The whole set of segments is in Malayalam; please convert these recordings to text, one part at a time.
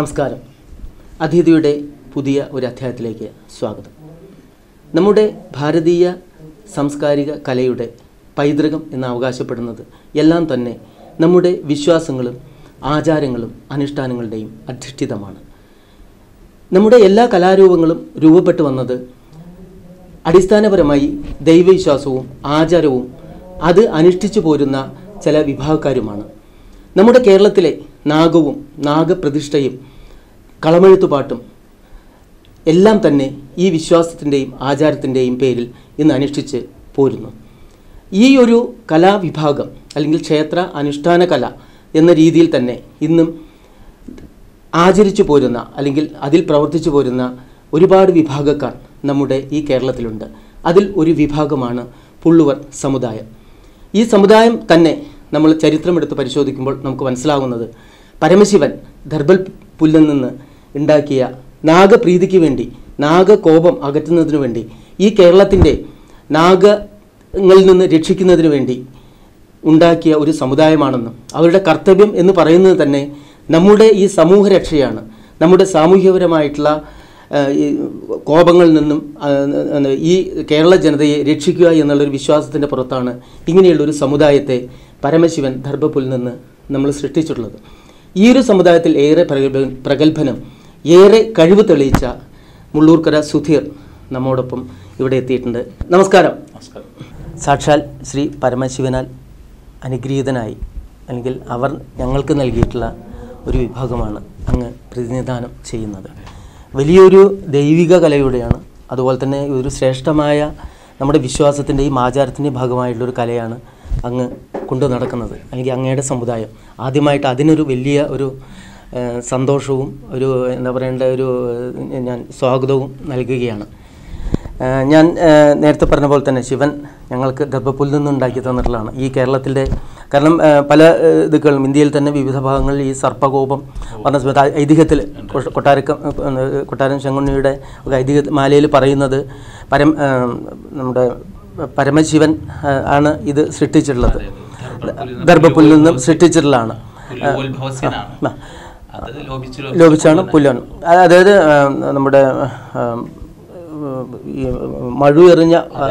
നമസ്കാരം അതിഥിയുടെ പുതിയ ഒരു അധ്യായത്തിലേക്ക് സ്വാഗതം നമ്മുടെ ഭാരതീയ സാംസ്കാരിക കലയുടെ പൈതൃകം എന്ന് അവകാശപ്പെടുന്നത് എല്ലാം തന്നെ നമ്മുടെ വിശ്വാസങ്ങളും ആചാരങ്ങളും അനുഷ്ഠാനങ്ങളുടെയും അധിഷ്ഠിതമാണ് നമ്മുടെ എല്ലാ കലാരൂപങ്ങളും രൂപപ്പെട്ടു വന്നത് അടിസ്ഥാനപരമായി ദൈവവിശ്വാസവും ആചാരവും അത് അനുഷ്ഠിച്ചു പോരുന്ന ചില വിഭാഗക്കാരുമാണ് നമ്മുടെ കേരളത്തിലെ നാഗവും നാഗപ്രതിഷ്ഠയും കളമെഴുത്തുപാട്ടും എല്ലാം തന്നെ ഈ വിശ്വാസത്തിൻ്റെയും ആചാരത്തിൻ്റെയും പേരിൽ ഇന്ന് അനുഷ്ഠിച്ച് പോരുന്നു ഈ ഒരു കലാവിഭാഗം അല്ലെങ്കിൽ ക്ഷേത്ര അനുഷ്ഠാന കല എന്ന രീതിയിൽ തന്നെ ഇന്നും ആചരിച്ചു പോരുന്ന അല്ലെങ്കിൽ അതിൽ പ്രവർത്തിച്ചു പോരുന്ന ഒരുപാട് വിഭാഗക്കാർ നമ്മുടെ ഈ കേരളത്തിലുണ്ട് അതിൽ ഒരു വിഭാഗമാണ് പുള്ളുവർ സമുദായം ഈ സമുദായം തന്നെ നമ്മൾ ചരിത്രമെടുത്ത് പരിശോധിക്കുമ്പോൾ നമുക്ക് മനസ്സിലാകുന്നത് പരമശിവൻ ദർബൽ പുല്ലിൽ നിന്ന് ഉണ്ടാക്കിയ നാഗപ്രീതിക്ക് വേണ്ടി നാഗകോപം അകറ്റുന്നതിനു വേണ്ടി ഈ കേരളത്തിൻ്റെ നാഗങ്ങളിൽ നിന്ന് രക്ഷിക്കുന്നതിന് വേണ്ടി ഉണ്ടാക്കിയ ഒരു സമുദായമാണെന്നും അവരുടെ കർത്തവ്യം എന്ന് പറയുന്നത് തന്നെ നമ്മുടെ ഈ സമൂഹ രക്ഷയാണ് നമ്മുടെ സാമൂഹ്യപരമായിട്ടുള്ള ആ, ഈ കോപങ്ങളിൽ നിന്നും ആ, ഈ കേരള ജനതയെ രക്ഷിക്കുക എന്നുള്ളൊരു വിശ്വാസത്തിൻ്റെ പുറത്താണ് ഇങ്ങനെയുള്ളൊരു സമുദായത്തെ പരമശിവൻ ദർഭപ്പുൽ നിന്ന് നമ്മൾ സൃഷ്ടിച്ചിട്ടുള്ളത് ഈ ഒരു സമുദായത്തിൽ ഏറെ പ്രഗൽഭ പ്രഗത്ഭനും ഏറെ കഴിവ് തെളിയിച്ച മുള്ളൂർക്കര സുധീർ നമ്മോടൊപ്പം ഇവിടെ എത്തിയിട്ടുണ്ട് നമസ്കാരം നമസ്കാരം സാക്ഷാൽ ശ്രീ പരമശിവനാൽ അനുഗ്രഹീതനായി അല്ലെങ്കിൽ അവർ ഞങ്ങൾക്ക് നൽകിയിട്ടുള്ള ഒരു വിഭാഗമാണ് അങ്ങ് പ്രതിനിധാനം ചെയ്യുന്നത് വലിയൊരു ദൈവിക കലയുടെയാണ് അതുപോലെ തന്നെ ഒരു ശ്രേഷ്ഠമായ നമ്മുടെ വിശ്വാസത്തിൻ്റെയും ആചാരത്തിൻ്റെയും ഭാഗമായിട്ടുള്ള ഒരു കലയാണ് അങ്ങ് കൊണ്ടു നടക്കുന്നത് അല്ലെങ്കിൽ അങ്ങയുടെ സമുദായം ആദ്യമായിട്ട് അതിനൊരു വലിയ ഒരു ഏഹ്, സന്തോഷവും ഒരു എന്താ പറയേണ്ട ഒരു ഏഹ്, ഞാൻ സ്വാഗതവും നൽകുകയാണ് ഏഹ് ഞാൻ ഏഹ് നേരത്തെ പറഞ്ഞ പോലെ തന്നെ ശിവൻ ഞങ്ങൾക്ക് ഗർഭപ്പുല്ലിൽ നിന്ന് ഉണ്ടാക്കി തന്നിട്ടുള്ളതാണ് ഈ കേരളത്തിൻ്റെ കാരണം ഏഹ് പല ഏഹ് ഇതുകളും ഇന്ത്യയിൽ തന്നെ വിവിധ ഭാഗങ്ങളിൽ ഈ സർപ്പകോപം പറഞ്ഞ സമയത്ത് ആ ഐതിഹ്യത്തിൽ കൊ- കൊട്ടാരക്കം ഏഹ് കൊട്ടാരം ശങ്കുണ്ണിയുടെ ഒക്കെ ഐതിഹ്യ മാലയിൽ പറയുന്നത് പരം ഏഹ് നമ്മുടെ പരമശിവൻ ഏഹ് ആണ് ഇത് സൃഷ്ടിച്ചിട്ടുള്ളത് ഗർഭപ്പുല്ലിൽ നിന്നും സൃഷ്ടിച്ചിട്ടുള്ളതാണ് പുല്ലുവോത്ഭവസ്യനാണ് അത് ലോപിച്ചു ലോപിച്ചാണ് പുല്ലൻ അതായത് ആ, നമ്മുടെ ആ, ഈ മഴു എറിഞ്ഞ ആ,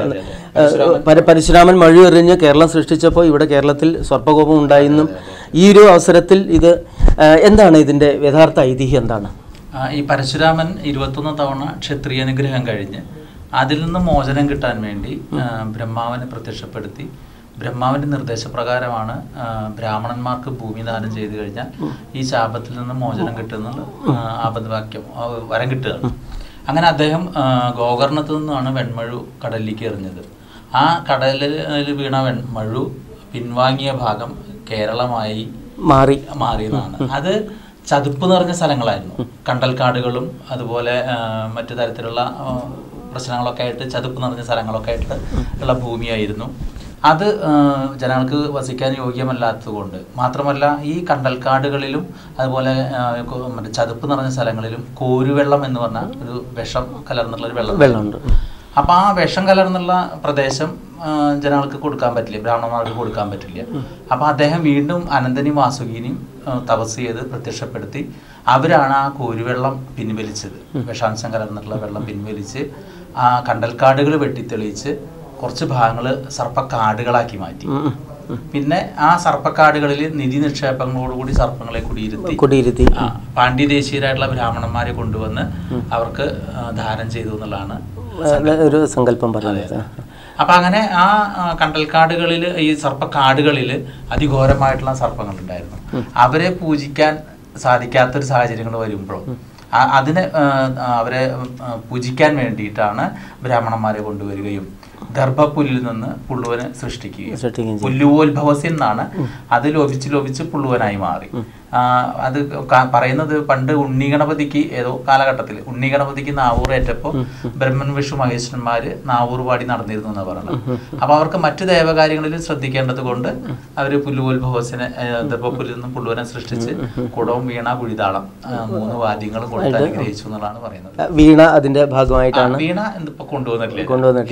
പര- പരശുരാമൻ മഴു എറിഞ്ഞ് കേരളം സൃഷ്ടിച്ചപ്പോൾ ഇവിടെ കേരളത്തിൽ സർപ്പകോപം ഉണ്ടായെന്നും ഈ ഒരു അവസരത്തിൽ ഇത് ആ, എന്താണ് ഇതിൻ്റെ യഥാർത്ഥ ഐതിഹ്യം എന്താണ് ആ, ഈ പരശുരാമൻ ഇരുപത്തൊന്ന് തവണ ക്ഷത്രിയ അനുഗ്രഹം കഴിഞ്ഞ് അതിൽ നിന്ന് മോചനം കിട്ടാൻ വേണ്ടി ആ, ബ്രഹ്മാവിനെ പ്രത്യക്ഷപ്പെടുത്തി ബ്രഹ്മാവിന്റെ നിർദ്ദേശപ്രകാരമാണ് ആ, ബ്രാഹ്മണന്മാർക്ക് ഭൂമി ദാനം ചെയ്തു കഴിഞ്ഞാൽ ഈ ശാപത്തിൽ നിന്ന് മോചനം കിട്ടുന്നുള്ള ആ, ആപദ്വാക്യം ആ, വരം കിട്ടുകയാണ് അങ്ങനെ അദ്ദേഹം ആ, ഗോകർണത്ത് നിന്നാണ് വെൺമഴു കടലിലേക്ക് എറിഞ്ഞത് ആ കടലിൽ വീണ വെൺമഴു പിൻവാങ്ങിയ ഭാഗം കേരളമായി മാറി മാറിയതാണ് അത് ചതുപ്പ് നിറഞ്ഞ സ്ഥലങ്ങളായിരുന്നു കണ്ടൽക്കാടുകളും അതുപോലെ ആ, മറ്റു തരത്തിലുള്ള ആ, പ്രശ്നങ്ങളൊക്കെ ആയിട്ട് ചതുപ്പ് നിറഞ്ഞ സ്ഥലങ്ങളൊക്കെ ആയിട്ട് ഉള്ള ഭൂമിയായിരുന്നു അത് ആ, ജനങ്ങൾക്ക് വസിക്കാൻ യോഗ്യമല്ലാത്തതുകൊണ്ട് മാത്രമല്ല ഈ കണ്ടൽക്കാടുകളിലും അതുപോലെ ആ, കൊ- മറ്റേ ചതുപ്പ് നിറഞ്ഞ സ്ഥലങ്ങളിലും കോരുവെള്ളം എന്ന് പറഞ്ഞ ഒരു വിഷം കലർന്നുള്ള ഒരു വെള്ളം വെള്ളമുണ്ട് അപ്പൊ ആ വിഷം കലർന്നുള്ള പ്രദേശം ആ, ജനങ്ങൾക്ക് കൊടുക്കാൻ പറ്റില്ല ബ്രാഹ്മണന്മാർക്ക് കൊടുക്കാൻ പറ്റില്ല അപ്പൊ അദ്ദേഹം വീണ്ടും അനന്തനെയും വാസുകിനെയും ആ, തപസ് ചെയ്ത് പ്രത്യക്ഷപ്പെടുത്തി അവരാണ് ആ കോരുവെള്ളം പിൻവലിച്ചത് വിഷാംശം കലർന്നിട്ടുള്ള വെള്ളം പിൻവലിച്ച് ആ കണ്ടൽക്കാടുകൾ വെട്ടിത്തെളിയിച്ച് കുറച്ച് ഭാഗങ്ങൾ സർപ്പക്കാടുകളാക്കി മാറ്റി ഉം, ഉം. പിന്നെ ആ സർപ്പക്കാടുകളിൽ നിധി നിക്ഷേപങ്ങളോടുകൂടി സർപ്പങ്ങളെ കുടിയിരുത്തി കുടിയിരുത്തി ആ, പാണ്ഡ്യദേശീയരായിട്ടുള്ള ബ്രാഹ്മണന്മാരെ കൊണ്ടുവന്ന് അവർക്ക് ആ, ദാനം ചെയ്തു എന്നുള്ളതാണ് ആ, ഒരു സങ്കല്പം പറയുന്നത് അപ്പൊ അങ്ങനെ ആ ആ, കണ്ടൽക്കാടുകളിൽ ഈ സർപ്പക്കാടുകളിൽ അതിഘോരമായിട്ടുള്ള സർപ്പങ്ങൾ ഉണ്ടായിരുന്നു അവരെ പൂജിക്കാൻ സാധിക്കാത്തൊരു സാഹചര്യങ്ങൾ വരുമ്പോഴും ആ- അതിനെ ആ, ആ, അവരെ ആ, പൂജിക്കാൻ വേണ്ടിയിട്ടാണ് ബ്രാഹ്മണന്മാരെ കൊണ്ടുവരികയും ഗർഭപ്പുല്ലിൽ നിന്ന് പുള്ളുവനെ സൃഷ്ടിക്കുകയും സൃഷ്ടിക്കുകയും ചെയ്തു. പുല്ലുവോത്ഭവസി എന്നാണ് അത് ലോപിച്ച് ലോപിച്ച് പുള്ളുവനായി മാറി ആ, അത് ക- പറയുന്നത് പണ്ട് ഉണ്ണി ഗണപതിക്ക് ഏതോ കാലഘട്ടത്തിൽ ഉണ്ണി ഗണപതിക്ക് നാവൂർ ഏറ്റപ്പോ ബ്രഹ്മൻ വിഷു മഹേശ്വരന്മാര് നാവൂർ പാടി നടന്നിരുന്നു എന്നാണ് പറയുന്നത് അപ്പൊ അവർക്ക് മറ്റു ദേവകാര്യങ്ങളിൽ ശ്രദ്ധിക്കേണ്ടത് കൊണ്ട് അവര് പുല്ലുവോത്ഭവസിനെ ദർഭപ്പുല്ലിൽ നിന്നും പുള്ളുവനെ സൃഷ്ടിച്ച് കുടവും വീണ കുഴിതാളം ആ, മൂന്ന് വാദ്യങ്ങളും കൊടുത്ത് അനുഗ്രഹിച്ചു എന്നുള്ളതാണ് പറയുന്നത് വീണ അതിൻ്റെ ഭാഗമായിട്ടാണ് ആ, വീണ എന്തിപ്പോ കൊണ്ടുവന്നിട്ടില്ല കൊണ്ടുവന്നിട്ടില്ല. ഇല്ല, രണ്ട്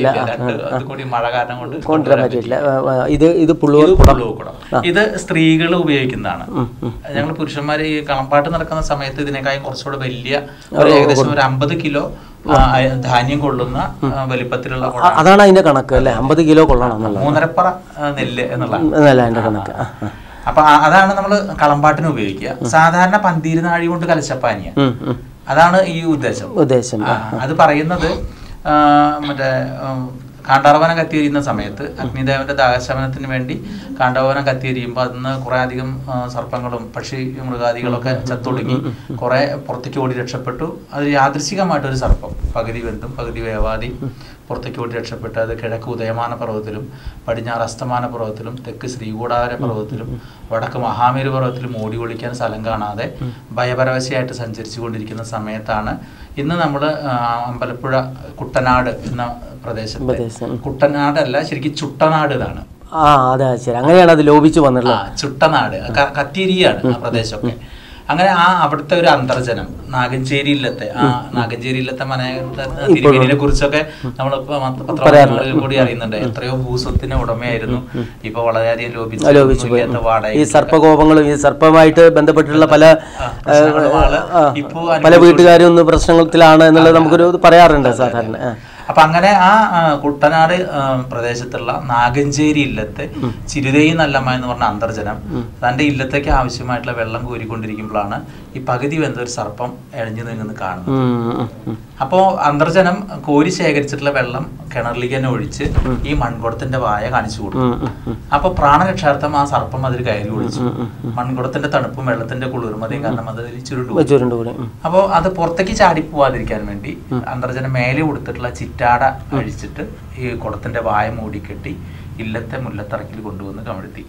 അത് കൂടി മഴ കാരണം കൊണ്ട് കൊണ്ടുവരാൻ പറ്റിയില്ല ആ, ആ, ഇത് ഇത് പുള്ളൂർ ഇത് പുള്ളുവക്കുടം. ഇത് സ്ത്രീകൾ ഉപയോഗിക്കുന്നതാണ് ഞങ്ങൾ പുരുഷന്മാർ ഈ കളമ്പാട്ട് നടക്കുന്ന സമയത്ത് ഇതിനേക്കാളും കുറച്ചുകൂടെ വലിയ ഒരു ഏകദേശം ഒരു അമ്പത് കിലോ ആ, ധാന്യം കൊള്ളുന്ന ആ, വലിപ്പത്തിലുള്ള കുടം. ആ, അതാണ് അതിന്റെ കണക്ക് അല്ലേ അമ്പത് കിലോ കൊള്ളണം എന്നുള്ളത് മൂന്നരപ്പറ ആ, നെല്ല് എന്നുള്ള എന്നല്ല അതിന്റെ കണക്ക് ആ, ആ. അപ്പൊ ആ- അതാണ് നമ്മൾ കളമ്പാട്ടിന് ഉപയോഗിക്കുക സാധാരണ പന്തീരുനാഴി കൊണ്ട് കലശപ്പാനിയ ഉം, ഉം. അതാണ് ഈ ഉദ്ദേശം ഉദ്ദേശം ആ, അത് പറയുന്നത് ആ, മറ്റേ ഉം, കാണ്ടാർവനം കത്തിയെരിയുന്ന സമയത്ത് അഗ്നിദേവന്റെ ദാഹശമനത്തിന് വേണ്ടി കാണ്ടാർവനം കത്തിയെരിയുമ്പോൾ അതിന് കുറെ അധികം ആ, സർപ്പങ്ങളും പക്ഷി മൃഗാദികളൊക്കെ ചത്തൊടുങ്ങി കുറെ പുറത്തേക്ക് ഓടി രക്ഷപ്പെട്ടു അത് യാദൃശികമായിട്ടൊരു സർപ്പം പകുതി വെന്തും പകുതി വേവാതി പുറത്തേക്ക് ഓടി രക്ഷപ്പെട്ട് അത് കിഴക്ക് ഉദയമാന പർവ്വതത്തിലും പടിഞ്ഞാറ് അസ്തമാന പർവ്വതത്തിലും തെക്ക് ശ്രീകൂടാര പർവ്വതത്തിലും വടക്ക് മഹാമേരു പർവ്വതത്തിലും ഓടി ഒളിക്കാൻ സ്ഥലം കാണാതെ ഭയപരവശയായിട്ട് സഞ്ചരിച്ചു കൊണ്ടിരിക്കുന്ന സമയത്താണ് ഇന്ന് നമ്മൾ അമ്പലപ്പുഴ കുട്ടനാട് എന്ന പ്രദേശത്ത് പ്രദേശം. കുട്ടനാടല്ല ശരിക്കും ചുട്ടനാട് ഇതാണ് ആ അതെ ശരി അങ്ങനെയാണ് അത് ലോപിച്ചു വന്നുള്ളത് ആ ചുട്ടനാട് ക- കത്തിരിയാണ് ആ പ്രദേശമൊക്കെ അങ്ങനെ ആ അവിടുത്തെ ഒരു അന്തർജനം നാഗഞ്ചേരി ഇല്ലത്തെ ആ നാഗഞ്ചേരി ഇല്ലത്തെ മനയുടെ തിരുമേനിയെ കുറിച്ചൊക്കെ നമ്മൾ പത്രമാധ്യമങ്ങളിൽ കൂടി അറിയുന്നുണ്ട് എത്രയോ ഭൂസ്വത്തിന് ഉടമയായിരുന്നു ഇപ്പൊ വളരെയധികം ലോപിച്ചു ലോപിച്ചു പോയി ഒന്നുമില്ലാത്ത വാടക ഈ സർപ്പകോപങ്ങളും ഈ സർപ്പമായിട്ട് ബന്ധപ്പെട്ടിട്ടുള്ള പല ആ, പ്രശ്നങ്ങളും ആള് ആ, ഇപ്പോ പല അനുഭവിച്ചു വീട്ടുകാരും ഒന്ന് പ്രശ്നത്തിലാണ് എന്നുള്ളത് നമുക്കൊരു ഇത് പറയാറുണ്ട് സാധാരണ ആ. അപ്പൊ അങ്ങനെ ആ ആ, കുട്ടനാട് ആ, പ്രദേശത്തുള്ള നാഗഞ്ചേരി ഇല്ലത്തെ ചിരുതയും നല്ലമ്മ എന്ന് പറഞ്ഞ അന്തർജനം തന്റെ ഇല്ലത്തേക്ക് ആവശ്യമായിട്ടുള്ള വെള്ളം കോരിക്കൊണ്ടിരിക്കുമ്പോഴാണ് ഈ പകുതി വെന്ത ഒരു സർപ്പം എഴഞ്ഞു നീങ്ങുന്നത് കാണുന്നത് ഉം, ഉം, ഉം. അപ്പോ അന്തർജനം കോരി ശേഖരിച്ചിട്ടുള്ള വെള്ളം കിണറിലേക്ക് തന്നെ ഒഴിച്ച് ഈ മൺകുടത്തിന്റെ വായ കാണിച്ചു കൊടുക്കും ഉം, ഉം, ഉം. അപ്പൊ പ്രാണരക്ഷാർത്ഥം ആ സർപ്പം അതിൽ കയറി ഒഴിച്ചു മൺകുടത്തിന്റെ തണുപ്പും വെള്ളത്തിന്റെ കുളിർമതയും കാരണം അത് അതിൽ ചുരുണ്ടു പോയി. ചുരുണ്ട് കൂടി ഉം. അപ്പോൾ അത് പുറത്തേക്ക് ചാടി പോവാതിരിക്കാൻ വേണ്ടി അന്തർജനം മേലെ കൊടുത്തിട്ടുള്ള ചിറ്റാട അഴിച്ചിട്ട് ഈ കുടത്തിന്റെ വായ മൂടിക്കെട്ടി ഇല്ലത്തെ മുല്ലത്തറക്കിൽ കൊണ്ടുവന്ന് കമഴ്ത്തി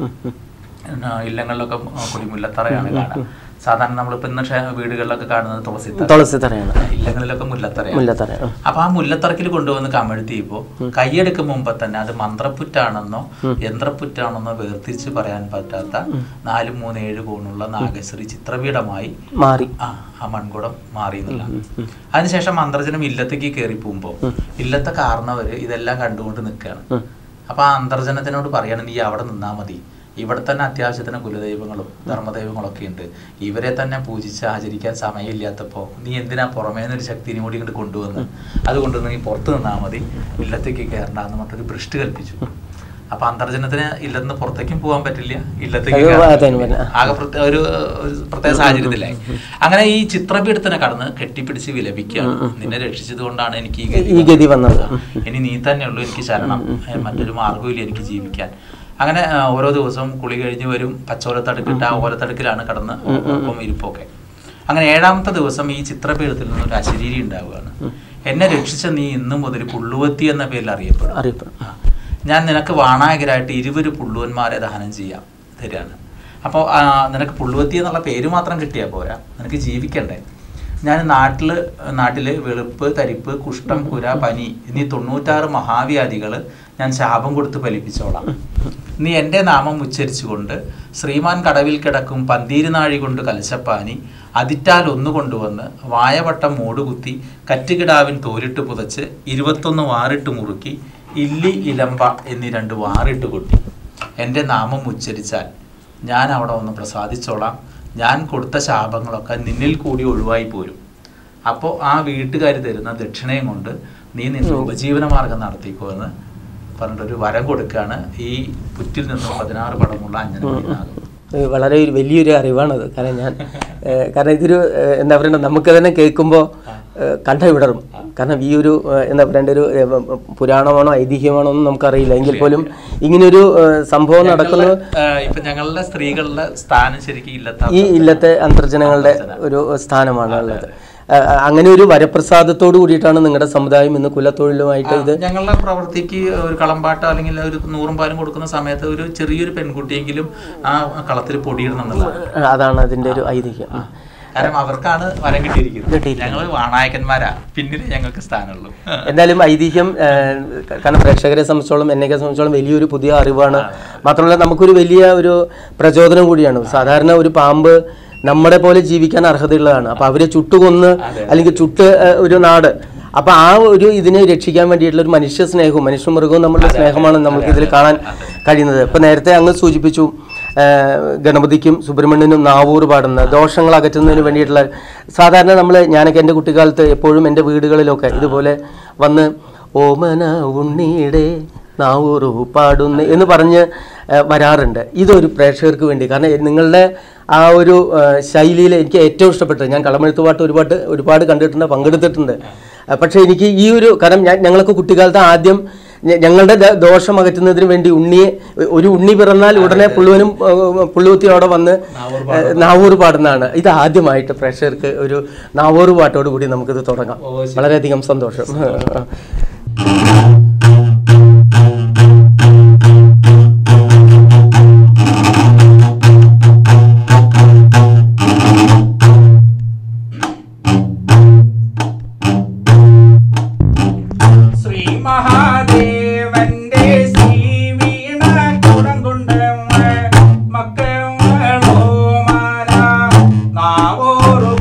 ആ, ഇല്ലങ്ങളിലൊക്കെ കുടി മുല്ലത്തറയാണ് കാണുക സാധാരണ നമ്മളിപ്പോ ഇന്ന് ക്ഷേ- വീടുകളിലൊക്കെ കാണുന്നത് തുളസിത്തറ തുളസി തറയാണ് ഇല്ലങ്ങളിലൊക്കെ മുല്ലത്തറയാണ് മുല്ലത്തറ ഉം. അപ്പൊ ആ മുല്ലത്തറക്കിൽ കൊണ്ടുവന്ന് കമഴ്ത്തിയപ്പോ കൈയെടുക്കും മുമ്പ് തന്നെ അത് മന്ത്രപ്പുറ്റാണെന്നോ യന്ത്രപ്പുറ്റാണെന്നോ വേർതിരിച്ച് പറയാൻ പറ്റാത്ത നാല് മൂന്ന് ഏഴ് കോണുള്ള നാഗശ്രീ ചിത്രപീഠമായി മാറി ആ ആ മൺകുടം മാറി എന്നുള്ള അതിനുശേഷം അന്തർജനം ഇല്ലത്തേക്ക് കയറി പോകുമ്പോ ഇല്ലത്തെ കാരണവര് ഇതെല്ലാം കണ്ടുകൊണ്ട് നിൽക്കുകയാണ് ഉം. അപ്പൊ ആ അന്തർജനത്തിനോട് പറയണം നീ അവിടെ നിന്നാ മതി ഇവിടെ തന്നെ അത്യാവശ്യത്തിന് കുലദൈവങ്ങളും ധർമ്മദൈവങ്ങളൊക്കെ ഉണ്ട് ഇവരെ തന്നെ പൂജിച്ച് ആചരിക്കാൻ സമയമില്ലാത്തപ്പോ നീ എന്തിനാ പുറമേ നിന്നൊരു ശക്തിനെ കൂടി ഇങ്ങോട്ട് കൊണ്ടുവന്ന് അതുകൊണ്ട് നീ പുറത്ത് നിന്നാ മതി ഇല്ലത്തേക്ക് കയറണ്ട എന്ന് പറഞ്ഞൊരു ഭ്രഷ്ട് കൽപ്പിച്ചു അപ്പൊ അന്തർജനത്തിന് ഇല്ലെന്ന് പുറത്തേക്കും പോകാൻ പറ്റില്ല ഇല്ലത്തേക്ക് അത് കയറാൻ അതന്നെ പറ്റില്ല. പറഞ്ഞെ. ആകെ പ്രത്യേക ഒരു ഒരു പ്രത്യേക സാഹചര്യത്തിലായി അങ്ങനെ ഈ ചിത്രപീഠത്തിനെ കടന്ന് കെട്ടിപ്പിടിച്ച് വിലപിക്കുകയാണ് നിന്നെ രക്ഷിച്ചത് കൊണ്ടാണ് എനിക്ക് ഈ ഗതി ഈ ഗതി വന്നത് ഇനി നീ തന്നെയുള്ളൂ എനിക്ക് ശരണം ഏ, മറ്റൊരു മാർഗ്ഗമില്ല എനിക്ക് ജീവിക്കാൻ അങ്ങനെ ആ, ഓരോ ദിവസവും കുളി കഴിഞ്ഞ് വരും പച്ചോലത്തടുക്കിട്ട് ആ ഓലത്തടുക്കിലാണ് കടന്ന് ഒപ്പം ഇരിപ്പൊക്കെ അങ്ങനെ ഏഴാമത്തെ ദിവസം ഈ ചിത്രപീഠത്തിൽ നിന്നൊരു അശരീരി ഉണ്ടാവുകയാണ് എന്നെ രക്ഷിച്ച നീ ഇന്നു മുതൽ പുള്ളുവത്തി എന്ന പേരിൽ അറിയപ്പെടും അറിയപ്പെടും ആ. ഞാൻ നിനക്ക് വാണായകരായിട്ട് ഇരുവര് പുള്ളുവന്മാരെ ദഹനം ചെയ്യാം തരാണ് അപ്പോൾ നിനക്ക് പുള്ളുവത്തി എന്നുള്ള പേര് മാത്രം കിട്ടിയാൽ പോരാ നിനക്ക് ജീവിക്കണ്ടേ ഞാൻ നാട്ടിൽ നാട്ടിൽ വെളുപ്പ് തരിപ്പ് കുഷ്ഠം കുര പനി എന്നീ തൊണ്ണൂറ്റാറ് മഹാവ്യാധികൾ ഞാൻ ശാപം കൊടുത്ത് ഫലിപ്പിച്ചോളാം നീ എൻ്റെ നാമം ഉച്ചരിച്ചുകൊണ്ട് ശ്രീമാൻ കടവിൽ കിടക്കും പന്തീരുനാഴി കൊണ്ട് കലശപ്പാനി അതിറ്റാൽ ഒന്ന് കൊണ്ടുവന്ന് വായവട്ടം മൂടുകുത്തി കറ്റുകിടാവിൻ തോലിട്ട് പുതച്ച് ഇരുപത്തൊന്ന് വാറിട്ട് മുറുക്കി ഇല്ലി ഇലമ്പ എന്നീ രണ്ട് വാറിട്ട് കൊട്ടി എൻ്റെ നാമം ഉച്ചരിച്ചാൽ ഞാൻ അവിടെ ഒന്ന് പ്രസാദിച്ചോളാം ഞാൻ കൊടുത്ത ശാപങ്ങളൊക്കെ നിന്നിൽ കൂടി ഒഴിവായി പോരും അപ്പോൾ ആ വീട്ടുകാർ തരുന്ന ദക്ഷിണയും കൊണ്ട് നീ നിന്റെ ഉപജീവന മാർഗം നടത്തിക്കോ എന്ന് പറഞ്ഞിട്ടൊരു വരം കൊടുക്കുകയാണ് ഈ പുറ്റിൽ നിന്നും പതിനാറ് പടമുള്ള അഞ്ഞനാകും ഇത് വളരെ ഒരു വലിയൊരു അറിവാണത് കാരണം ഞാൻ ഏഹ്, കാരണം ഇതൊരു ഏഹ്, എന്താ പറയണ്ട നമുക്ക് തന്നെ കേൾക്കുമ്പോൾ കണ്ട വിടറും കാരണം ഈ ഒരു ഏഹ്, എന്താ പറയണ്ട ഒരു ഏഹ്, പുരാണമാണോ ഐതിഹ്യമാണോ ഒന്നും നമുക്കറിയില്ല എങ്കിൽ പോലും ഇങ്ങനൊരു ഏഹ്, സംഭവം നടക്കുന്നത് ഇപ്പൊ ഞങ്ങളുടെ സ്ത്രീകളുടെ സ്ഥാനം ശരിക്കും ഇല്ലത്ത ഈ ഇല്ലത്തെ അന്തർജനങ്ങളുടെ ഒരു സ്ഥാനമാണ് ഉള്ളത് ഏഹ്, അങ്ങനെ ഒരു വരപ്രസാദത്തോട് കൂടിയിട്ടാണ് നിങ്ങളുടെ സമുദായം ഇന്ന് കുലത്തൊഴിലുമായിട്ട് ഇത് ഞങ്ങളുടെ പ്രവൃത്തിക്ക് ഒരു കളമ്പാട്ടോ അല്ലെങ്കിൽ ഒരു നൂറും പാലും കൊടുക്കുന്ന സമയത്ത് ഒരു ചെറിയൊരു പെൺകുട്ടിയെങ്കിലും ആ കളത്തിൽ പൊടിയിടണം എന്നുള്ളതാണ് അതാണ് അതിന്റെ ഒരു ഐതിഹ്യം കാരണം അവർക്കാണ് വരം കിട്ടിയിരിക്കുന്നത് കിട്ടിയിരിക്കുന്നത്. ഞങ്ങൾ വാണായകന്മാരാ പിന്നീട് ഞങ്ങൾക്ക് സ്ഥാനമുള്ളൂ എന്തായാലും ഐതിഹ്യം ഏഹ്, കാരണം പ്രേക്ഷകരെ സംബന്ധിച്ചോളം എന്നെയൊക്കെ സംബന്ധിച്ചോളം വലിയൊരു പുതിയ അറിവാണ് മാത്രമല്ല നമുക്കൊരു വലിയ ഒരു പ്രചോദനം കൂടിയാണ് സാധാരണ ഒരു പാമ്പ് നമ്മുടെ പോലെ ജീവിക്കാൻ അർഹതയുള്ളതാണ് അപ്പൊ അവരെ ചുട്ടുകൊന്ന് അല്ലെങ്കിൽ ചുട്ട് ഏഹ്, ഒരു നാട് അപ്പോൾ ആ ഒരു ഇതിനെ രക്ഷിക്കാൻ വേണ്ടിയിട്ടുള്ള ഒരു മനുഷ്യ സ്നേഹവും മനുഷ്യ മൃഗവും നമ്മളുടെ സ്നേഹമാണ് നമുക്ക് ഇതിൽ കാണാൻ കഴിയുന്നത് ഇപ്പം നേരത്തെ അങ്ങ് സൂചിപ്പിച്ചു ആ, ഗണപതിക്കും സുബ്രഹ്മണ്യനും നാവൂർ പാടുന്ന ദോഷങ്ങൾ അകറ്റുന്നതിന് വേണ്ടിയിട്ടുള്ള സാധാരണ നമ്മൾ ഞാനൊക്കെ എൻ്റെ കുട്ടിക്കാലത്ത് എപ്പോഴും എൻ്റെ വീടുകളിലൊക്കെ ഇതുപോലെ വന്ന് ഓമന ഉണ്ണിയുടെ നാവൂർ പാടുന്ന എന്ന് പറഞ്ഞ് ആ, വരാറുണ്ട് ഇതൊരു പ്രേക്ഷകർക്ക് വേണ്ടി കാരണം നിങ്ങളുടെ ആ ഒരു ശൈലിയിൽ എനിക്ക് ഏറ്റവും ഇഷ്ടപ്പെട്ടത് ഞാൻ കളമെഴുത്ത് പാട്ട് ഒരുപാട് ഒരുപാട് കണ്ടിട്ടുണ്ട് പങ്കെടുത്തിട്ടുണ്ട് ആ, പക്ഷേ എനിക്ക് ഈ ഒരു കാരണം ഞാൻ ഞങ്ങളൊക്കെ കുട്ടിക്കാലത്ത് ആദ്യം ഞ- ഞങ്ങളുടെ ദ- ദോഷം അകറ്റുന്നതിന് വേണ്ടി ഉണ്ണിയെ ഒരു ഉണ്ണി പിറന്നാൽ ഉടനെ പുള്ളുവനും ഏഹ്, പുള്ളുകുത്തിയോടെ വന്ന് ഏഹ്, നാവൂർ പാടുന്നതാണ് ഇത് ആദ്യമായിട്ട് പ്രേക്ഷകർക്ക് ഒരു നാവൂർ പാട്ടോട് കൂടി നമുക്കിത് തുടങ്ങാം വളരെയധികം സന്തോഷം ശ്രീ മഹാദേവന്റെ ശ്രീവീണ കുടം കൊണ്ട് മക്കളോ മാല നാവോറു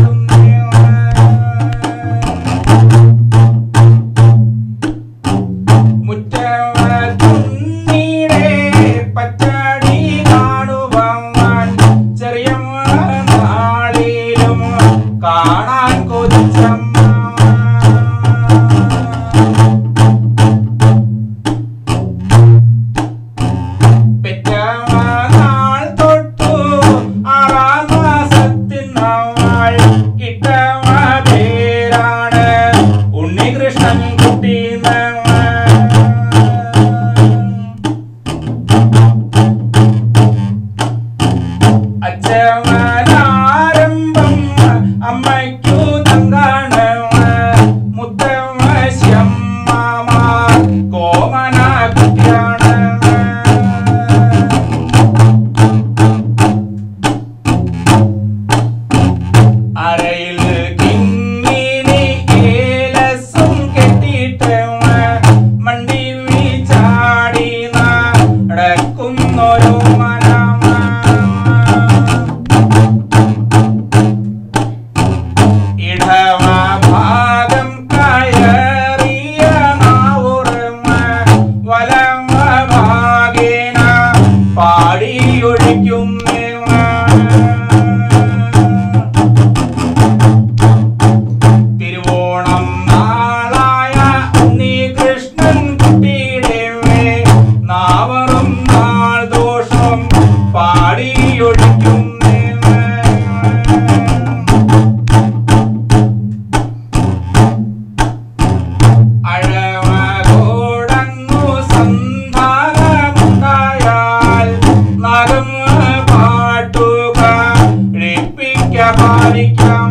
മുറ്റീടെ പച്ചടി കാണുവാൻ ചെറിയ നാളിലും കാണാൻ കൊതിച്ചമ്മ പെറ്റവനാൾ തൊട്ടു ആറാം മാസത്തിനാൾ ഇട്ടവ പേരാണ് ഉണ്ണികൃഷ്ണൻ കുട്ടി അച്ഛവനാരംഭം അമ്മയ്ക്കു തങ്കാണ് മുത്തമ്മ ശമ്മാമ കോമന കുട്ടിയാണ് അരയിൽ കിങ്ങിണി ഏലസും കെട്ടിയിട്ട് മണ്ടി വീച്ചാടി നടക്കുന്നൊരു മനമ ഇടവ ഭാഗം കയറിയ നാവുറമ വലമ ഭാഗേന പാടിയൊഴിക്കും തിരുവോണം നാളായ ഉണ്ണികൃഷ്ണൻ കുട്ടിയുടെ നാവറും നാൾ ദോഷം പാടിയൊഴിക്കും അഴവോടങ്ങു സന്ധാനമുണ്ടായാൽ നഗം പാട്ടുക ഴിപ്പിക്ക പാലിക്കാം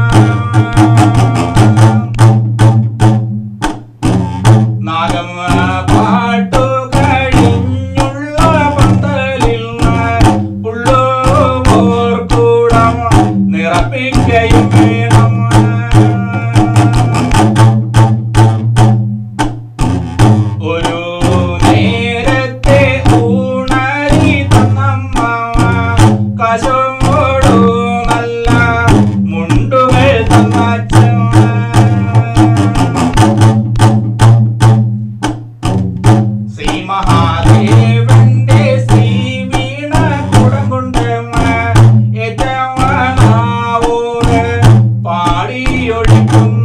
നാഗം പാട്ടു കഴിഞ്ഞുള്ള പന്തലിൽ പുള്ളുമോർ കൂടം നിറപ്പിക്കയും വേണം ഒരു നേരത്തെ ഊണരി തന്നമ്മ കശോടു നല്ല മുണ്ടുകൾ തന്നച്ഛൻ ശ്രീ മഹാദേവന്റെ ശ്രീ വീണ കുടം കൊണ്ട് ഏറ്റവനാവോട് പാടിയൊഴിക്കും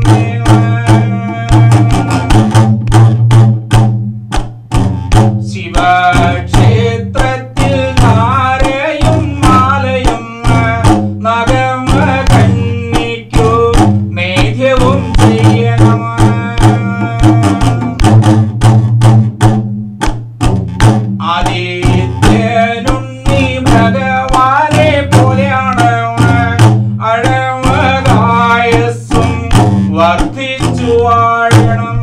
ശിവക്ഷേത്രത്തിൽ ധാരയും മാലയും നഗമ കന്നിക്കു നേദ്യവും ചെയ്യണം ആദിത്യനുണ്ണി ഭഗവാനെ പോലെയാണ് അഴവകായസും വർദ്ധിച്ചു വാഴണം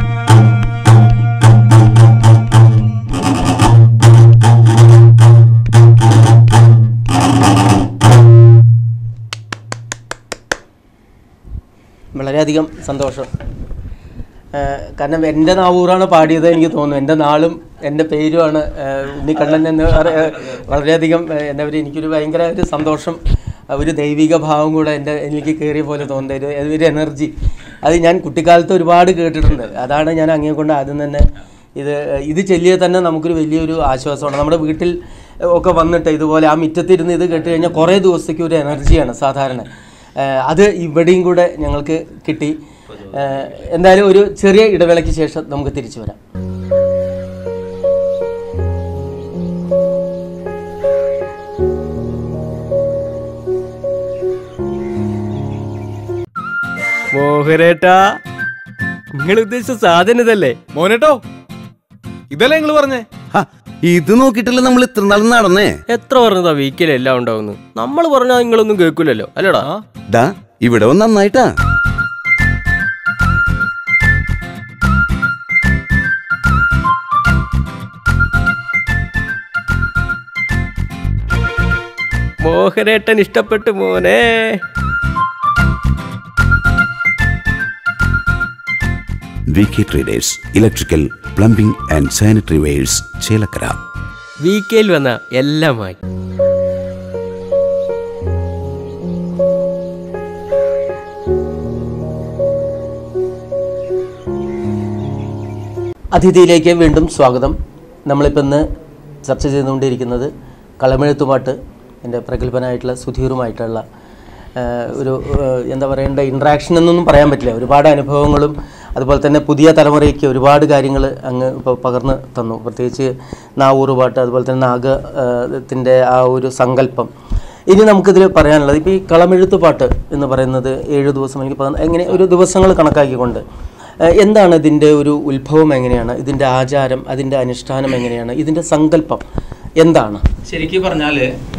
വളരെയധികം സന്തോഷം ആ, കാരണം എൻ്റെ നാവൂറാണ് പാടിയത് എനിക്ക് തോന്നുന്നു എൻ്റെ നാളും എൻ്റെ പേരുമാണ് ആ, ഉണ്ണിക്കണ്ണൻ എന്ന് പറ- ആ, വളരെയധികം ആ, എന്താ പറയുക എനിക്കൊരു ഭയങ്കര ഒരു സന്തോഷം ആ, ഒരു ദൈവിക ഭാവം കൂടെ എൻ്റെ എനിക്ക് കയറിയ പോലെ തോന്നുന്നത് ഒരു ഒരു എനർജി അത് ഞാൻ കുട്ടിക്കാലത്ത് ഒരുപാട് കേട്ടിട്ടുണ്ട് അതാണ് ഞാൻ അങ്ങേ കൊണ്ട് ആദ്യം തന്നെ ഇത് ഇത് ചെല്ലിയാൽ തന്നെ നമുക്കൊരു വലിയൊരു ആശ്വാസമാണ് നമ്മുടെ വീട്ടിൽ ഒക്കെ വന്നിട്ട് ഇതുപോലെ ആ മുറ്റത്തിരുന്ന് ഇത് കേട്ട് കഴിഞ്ഞാൽ കുറേ ദിവസത്തേക്ക് ഒരു എനർജിയാണ് സാധാരണ ഏഹ് അത് ഇവിടെയും കൂടെ ഞങ്ങൾക്ക് കിട്ടി ഏഹ് എന്തായാലും ഒരു ചെറിയ ഇടവേളയ്ക്ക് ശേഷം നമുക്ക് തിരിച്ചു വരാം മോഹനേട്ടാ നിങ്ങൾ ഉദ്ദേശിച്ച സാധനം ഇതല്ലേ മോനേട്ടോ ഇതല്ലേ നിങ്ങൾ പറഞ്ഞേ ഹ, ഇത് നോക്കിയിട്ടല്ലേ നമ്മൾ ഇത്ര നാൾ നടന്നേ എത്ര പറഞ്ഞതാ വീക്കിൽ എല്ലാം ഉണ്ടാവുന്നു നമ്മൾ പറഞ്ഞാൽ നിങ്ങളൊന്നും കേൾക്കൂലല്ലോ അല്ലടാ ഡാ ഇവിടെ വന്ന് നന്നായിട്ടാ മോഹനേട്ടൻ ഇഷ്ടപ്പെട്ടു മോനെ V K traders electrical plumbing and sanitary wares Chelakkara വീക്കയിൽ വന്ന എല്ലാമായി അതിഥിയിലേക്ക് വീണ്ടും സ്വാഗതം നമ്മളിപ്പോൾ ഇന്ന് ചർച്ച ചെയ്തുകൊണ്ടിരിക്കുന്നത് കളമെഴുത്തുപാട്ട് എൻ്റെ പ്രഗത്ഭനായിട്ടുള്ള സുധീറുമായിട്ടുള്ള ആ, ഒരു ആ, എന്താ പറയേണ്ട ഇൻട്രാക്ഷൻ എന്നൊന്നും പറയാൻ പറ്റില്ല ഒരുപാട് അനുഭവങ്ങളും അതുപോലെ തന്നെ പുതിയ തലമുറയ്ക്ക് ഒരുപാട് കാര്യങ്ങൾ അങ്ങ് ഇപ്പോൾ പകർന്ന് തന്നു പ്രത്യേകിച്ച് നാവൂറ് പാട്ട് അതുപോലെ തന്നെ നാഗത്തിൻ്റെ ആ ഒരു സങ്കല്പം ഇനി നമുക്കിതിൽ പറയാനുള്ളത് ഇപ്പോൾ ഈ കളമെഴുത്ത് പാട്ട് എന്ന് പറയുന്നത് ഏഴ് ദിവസം എനിക്ക് പതിന- എങ്ങനെ ഒരു ദിവസങ്ങൾ കണക്കാക്കിക്കൊണ്ട് ഏഹ് എന്താണ് ഇതിൻ്റെ ഒരു ഉത്ഭവം എങ്ങനെയാണ് ഇതിൻ്റെ ആചാരം അതിൻ്റെ അനുഷ്ഠാനം എങ്ങനെയാണ് ഇതിൻ്റെ സങ്കല്പം എന്താണ് ശരിക്കും പറഞ്ഞാൽ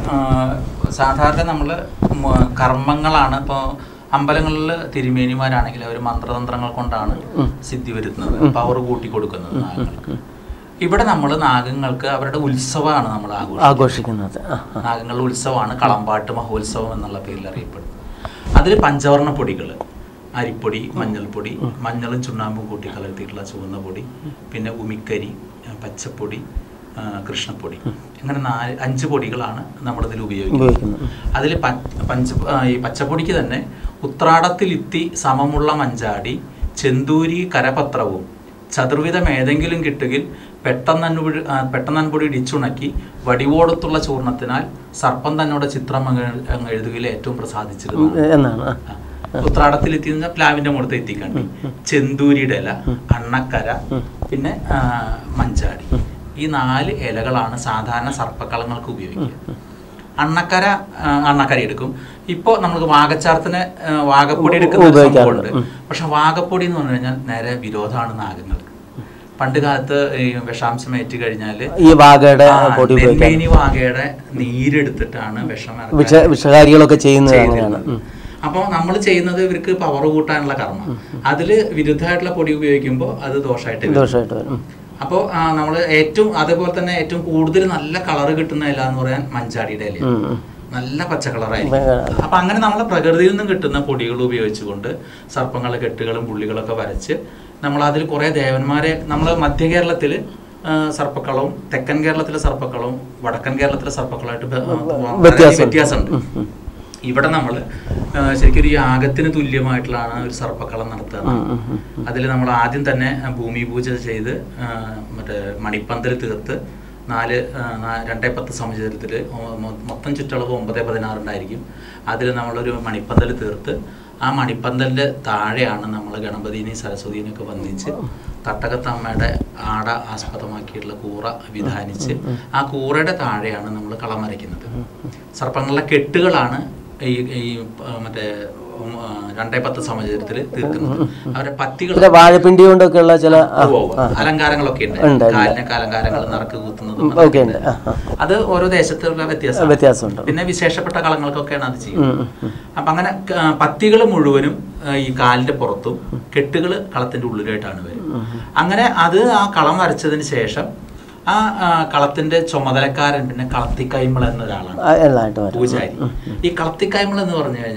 സാധാരണ നമ്മൾ കർമ്മങ്ങളാണ് ഇപ്പോൾ അമ്പലങ്ങളിൽ തിരുമേനിമാരാണെങ്കിൽ അവർ മന്ത്രതന്ത്രങ്ങൾ കൊണ്ടാണ് സിദ്ധി വരുത്തുന്നത് പവർ കൂട്ടി കൊടുക്കുന്നത് നാഗങ്ങൾക്ക് ഇവിടെ നമ്മൾ നാഗങ്ങൾക്ക് അവരുടെ ഉത്സവമാണ് നമ്മൾ ആഘോഷിക്കുന്നത് ആഘോഷിക്കുന്നത് ആ, ആ. നാഗങ്ങളുടെ ഉത്സവമാണ് കളമ്പാട്ട് മഹോത്സവം എന്നുള്ള പേരിൽ അറിയപ്പെടുന്നത് അതിൽ പഞ്ചവർണ്ണ പൊടികൾ അരിപ്പൊടി മഞ്ഞൾപ്പൊടി മഞ്ഞളും ചുണ്ണാമ്പും കൂട്ടി കലർത്തിയിട്ടുള്ള ചുവന്ന പൊടി പിന്നെ ഉമിക്കരി ആ, പച്ചപ്പൊടി ആ, കൃഷ്ണപ്പൊടി ഇങ്ങനെ നാല് അഞ്ച് പൊടികളാണ് നമ്മളിതിൽ ഉപയോഗിക്കുന്നത് ഉപയോഗിക്കുന്നത് അതിൽ പഞ്ച ആ, ഈ പച്ചപ്പൊടിക്ക് തന്നെ ഉത്രാടത്തിലിത്തി സമമുള്ള മഞ്ചാടി ചെന്തൂരി കരപത്രവും ചതുർവിധം ഏതെങ്കിലും കിട്ടുകിൽ പെട്ടെന്നൻപൊടി പെട്ടെന്നൻപൊടി ഇടിച്ചുണക്കി വടിവോടത്തുള്ള ചൂർണത്തിനാൽ സർപ്പം തന്നോട് ചിത്രം അങ്ങ് അങ്ങ് എഴുതുകയിൽ ഏറ്റവും പ്രസാദിച്ചിരുന്നു എന്നാണ് ആ. ഉത്രാടത്തിൽ എത്തി പ്ലാവിന്റെ മുഖത്ത് എത്തിക്കണ്ടി ചെന്തൂരിയുടെ ഇല അണ്ണക്കര പിന്നെ ആ, മഞ്ചാടി ഈ നാല് ഇലകളാണ് സാധാരണ സർപ്പക്കളങ്ങൾക്ക് ഉപയോഗിക്കുക അണ്ണക്കര ആ, അണ്ണക്കര എടുക്കും ഇപ്പോൾ നമുക്ക് വാഗച്ചാർത്തിന് ആ, വാഗപ്പൊടി എടുക്കുന്ന ഒരു ഉപയോഗിക്കാറുണ്ട്. സംഭവമുണ്ട് പക്ഷെ വാഗപ്പൊടി എന്ന് പറഞ്ഞു കഴിഞ്ഞാൽ നേരെ വിരോധമാണ് നാഗങ്ങൾക്ക് പണ്ട് കാലത്ത് ഈ വിഷാംശം ഏറ്റ് കഴിഞ്ഞാൽ ഈ വാഗയുടെ പൊടി ഉപയോഗിക്കാൻ നെന്മേനി വാഗയുടെ നീരെടുത്തിട്ടാണ് വിഷം ഇറക്കാൻ വിഷ വിഷകാരികളൊക്കെ ചെയ്യുന്നത് അങ്ങനെയാണ് ചെയ്തിരുന്നത്. ഉം. അപ്പോൾ നമ്മൾ ചെയ്യുന്നത് ഇവർക്ക് പവർ കൂട്ടാനുള്ള കർമ്മം അതിൽ വിരുദ്ധമായിട്ടുള്ള പൊടി ഉപയോഗിക്കുമ്പോൾ അത് ദോഷമായിട്ട് വരും. ദോഷമായിട്ട് വരും ഉം. അപ്പോൾ നമ്മൾ ഏറ്റവും അതേപോലെ തന്നെ ഏറ്റവും കൂടുതൽ നല്ല കളർ കിട്ടുന്ന ഇല എന്ന് പറയാൻ മഞ്ചാടിയുടെ ഇല ഉം, ഉം. നല്ല പച്ച കളറായിരിക്കും അപ്പൊ അങ്ങനെ നമ്മൾ പ്രകൃതിയിൽ നിന്നും കിട്ടുന്ന പൊടികൾ ഉപയോഗിച്ചുകൊണ്ട് സർപ്പങ്ങളെ കെട്ടുകളും പുള്ളികളൊക്കെ വരച്ച് നമ്മൾ അതിൽ കുറെ ദേവന്മാരെ നമ്മൾ മധ്യ കേരളത്തിൽ സർപ്പക്കളവും തെക്കൻ കേരളത്തിലെ സർപ്പക്കളവും വടക്കൻ കേരളത്തിലെ സർപ്പക്കളമായിട്ട് ബ- വളരെ വ്യത്യാസം. വ്യത്യാസമുണ്ട് ഇവിടെ നമ്മൾ ശരിക്കും ഒരു യാഗത്തിന് തുല്യമായിട്ടുള്ളതാണ് ഒരു സർപ്പക്കളം നടത്തുന്നത് അതിൽ നമ്മൾ ആദ്യം തന്നെ ഭൂമി പൂജ ചെയ്ത് ആ, മറ്റേ മണിപ്പന്തൽ തീർത്ത് നാല് ആ, നാ- രണ്ടേ പത്ത് സമചതുരത്തിൽ മൊത്തം ചുറ്റളവ് ഒമ്പത് പതിനാറുണ്ടായിരിക്കും അതിൽ നമ്മളൊരു മണിപ്പന്തൽ തീർത്ത് ആ മണിപ്പന്തലിൻ്റെ താഴെയാണ് നമ്മൾ ഗണപതിനെയും സരസ്വതിനെയും ഒക്കെ വന്ദിച്ച് തട്ടകത്തമ്മയുടെ ആട ആസ്പദമാക്കിയിട്ടുള്ള കൂറ വിധാനിച്ച് ആ കൂറയുടെ താഴെയാണ് നമ്മൾ കളം വരയ്ക്കുന്നത് സർപ്പങ്ങളുടെ കെട്ടുകളാണ് ഈ ഈ ആ, മറ്റേ ഉം, ആ, രണ്ടേ പത്ത് സമചതുരത്തിൽ തീർക്കുന്നത് അവരുടെ പത്തികൾ പിന്നെ വാഴപ്പിണ്ടി കൊണ്ടൊക്കെ ഉള്ള ചില ആ, ഉവ്വ് ഉവ്വ്. അലങ്കാരങ്ങളൊക്കെ ഉണ്ട് ഉണ്ട്, ഉണ്ട്. കാലിനൊക്കെ അലങ്കാരങ്ങൾ നറുക്ക് കുത്തുന്നതും ഉം, ഒക്കെ ഉണ്ട് ആ, ആ. അത് ഓരോ ദേശത്തുള്ള വ്യത്യാസം വ്യത്യാസമുണ്ട് പിന്നെ വിശേഷപ്പെട്ട കളങ്ങൾക്കൊക്കെയാണ് അത് ഉം, ചെയ്യുന്നത് ഉം, അപ്പൊ അങ്ങനെ പത്തികൾ മുഴുവനും ആ, ഈ കാലിന്റെ പുറത്തും കെട്ടുകൾ കളത്തിന്റെ ഉള്ളിലായിട്ടാണ് വരും അങ്ങനെ അത് ആ കളം വരച്ചതിന് ശേഷം ആ ആ, കളത്തിന്റെ ചുമതലക്കാരൻ പിന്നെ കളത്തിക്കൈമൾ എന്നൊരാളാണ് ആ, എല്ലാമായിട്ട് വരും പൂജാരി ഈ കളത്തിക്കൈമൾ എന്ന് പറഞ്ഞു കഴിഞ്ഞാൽ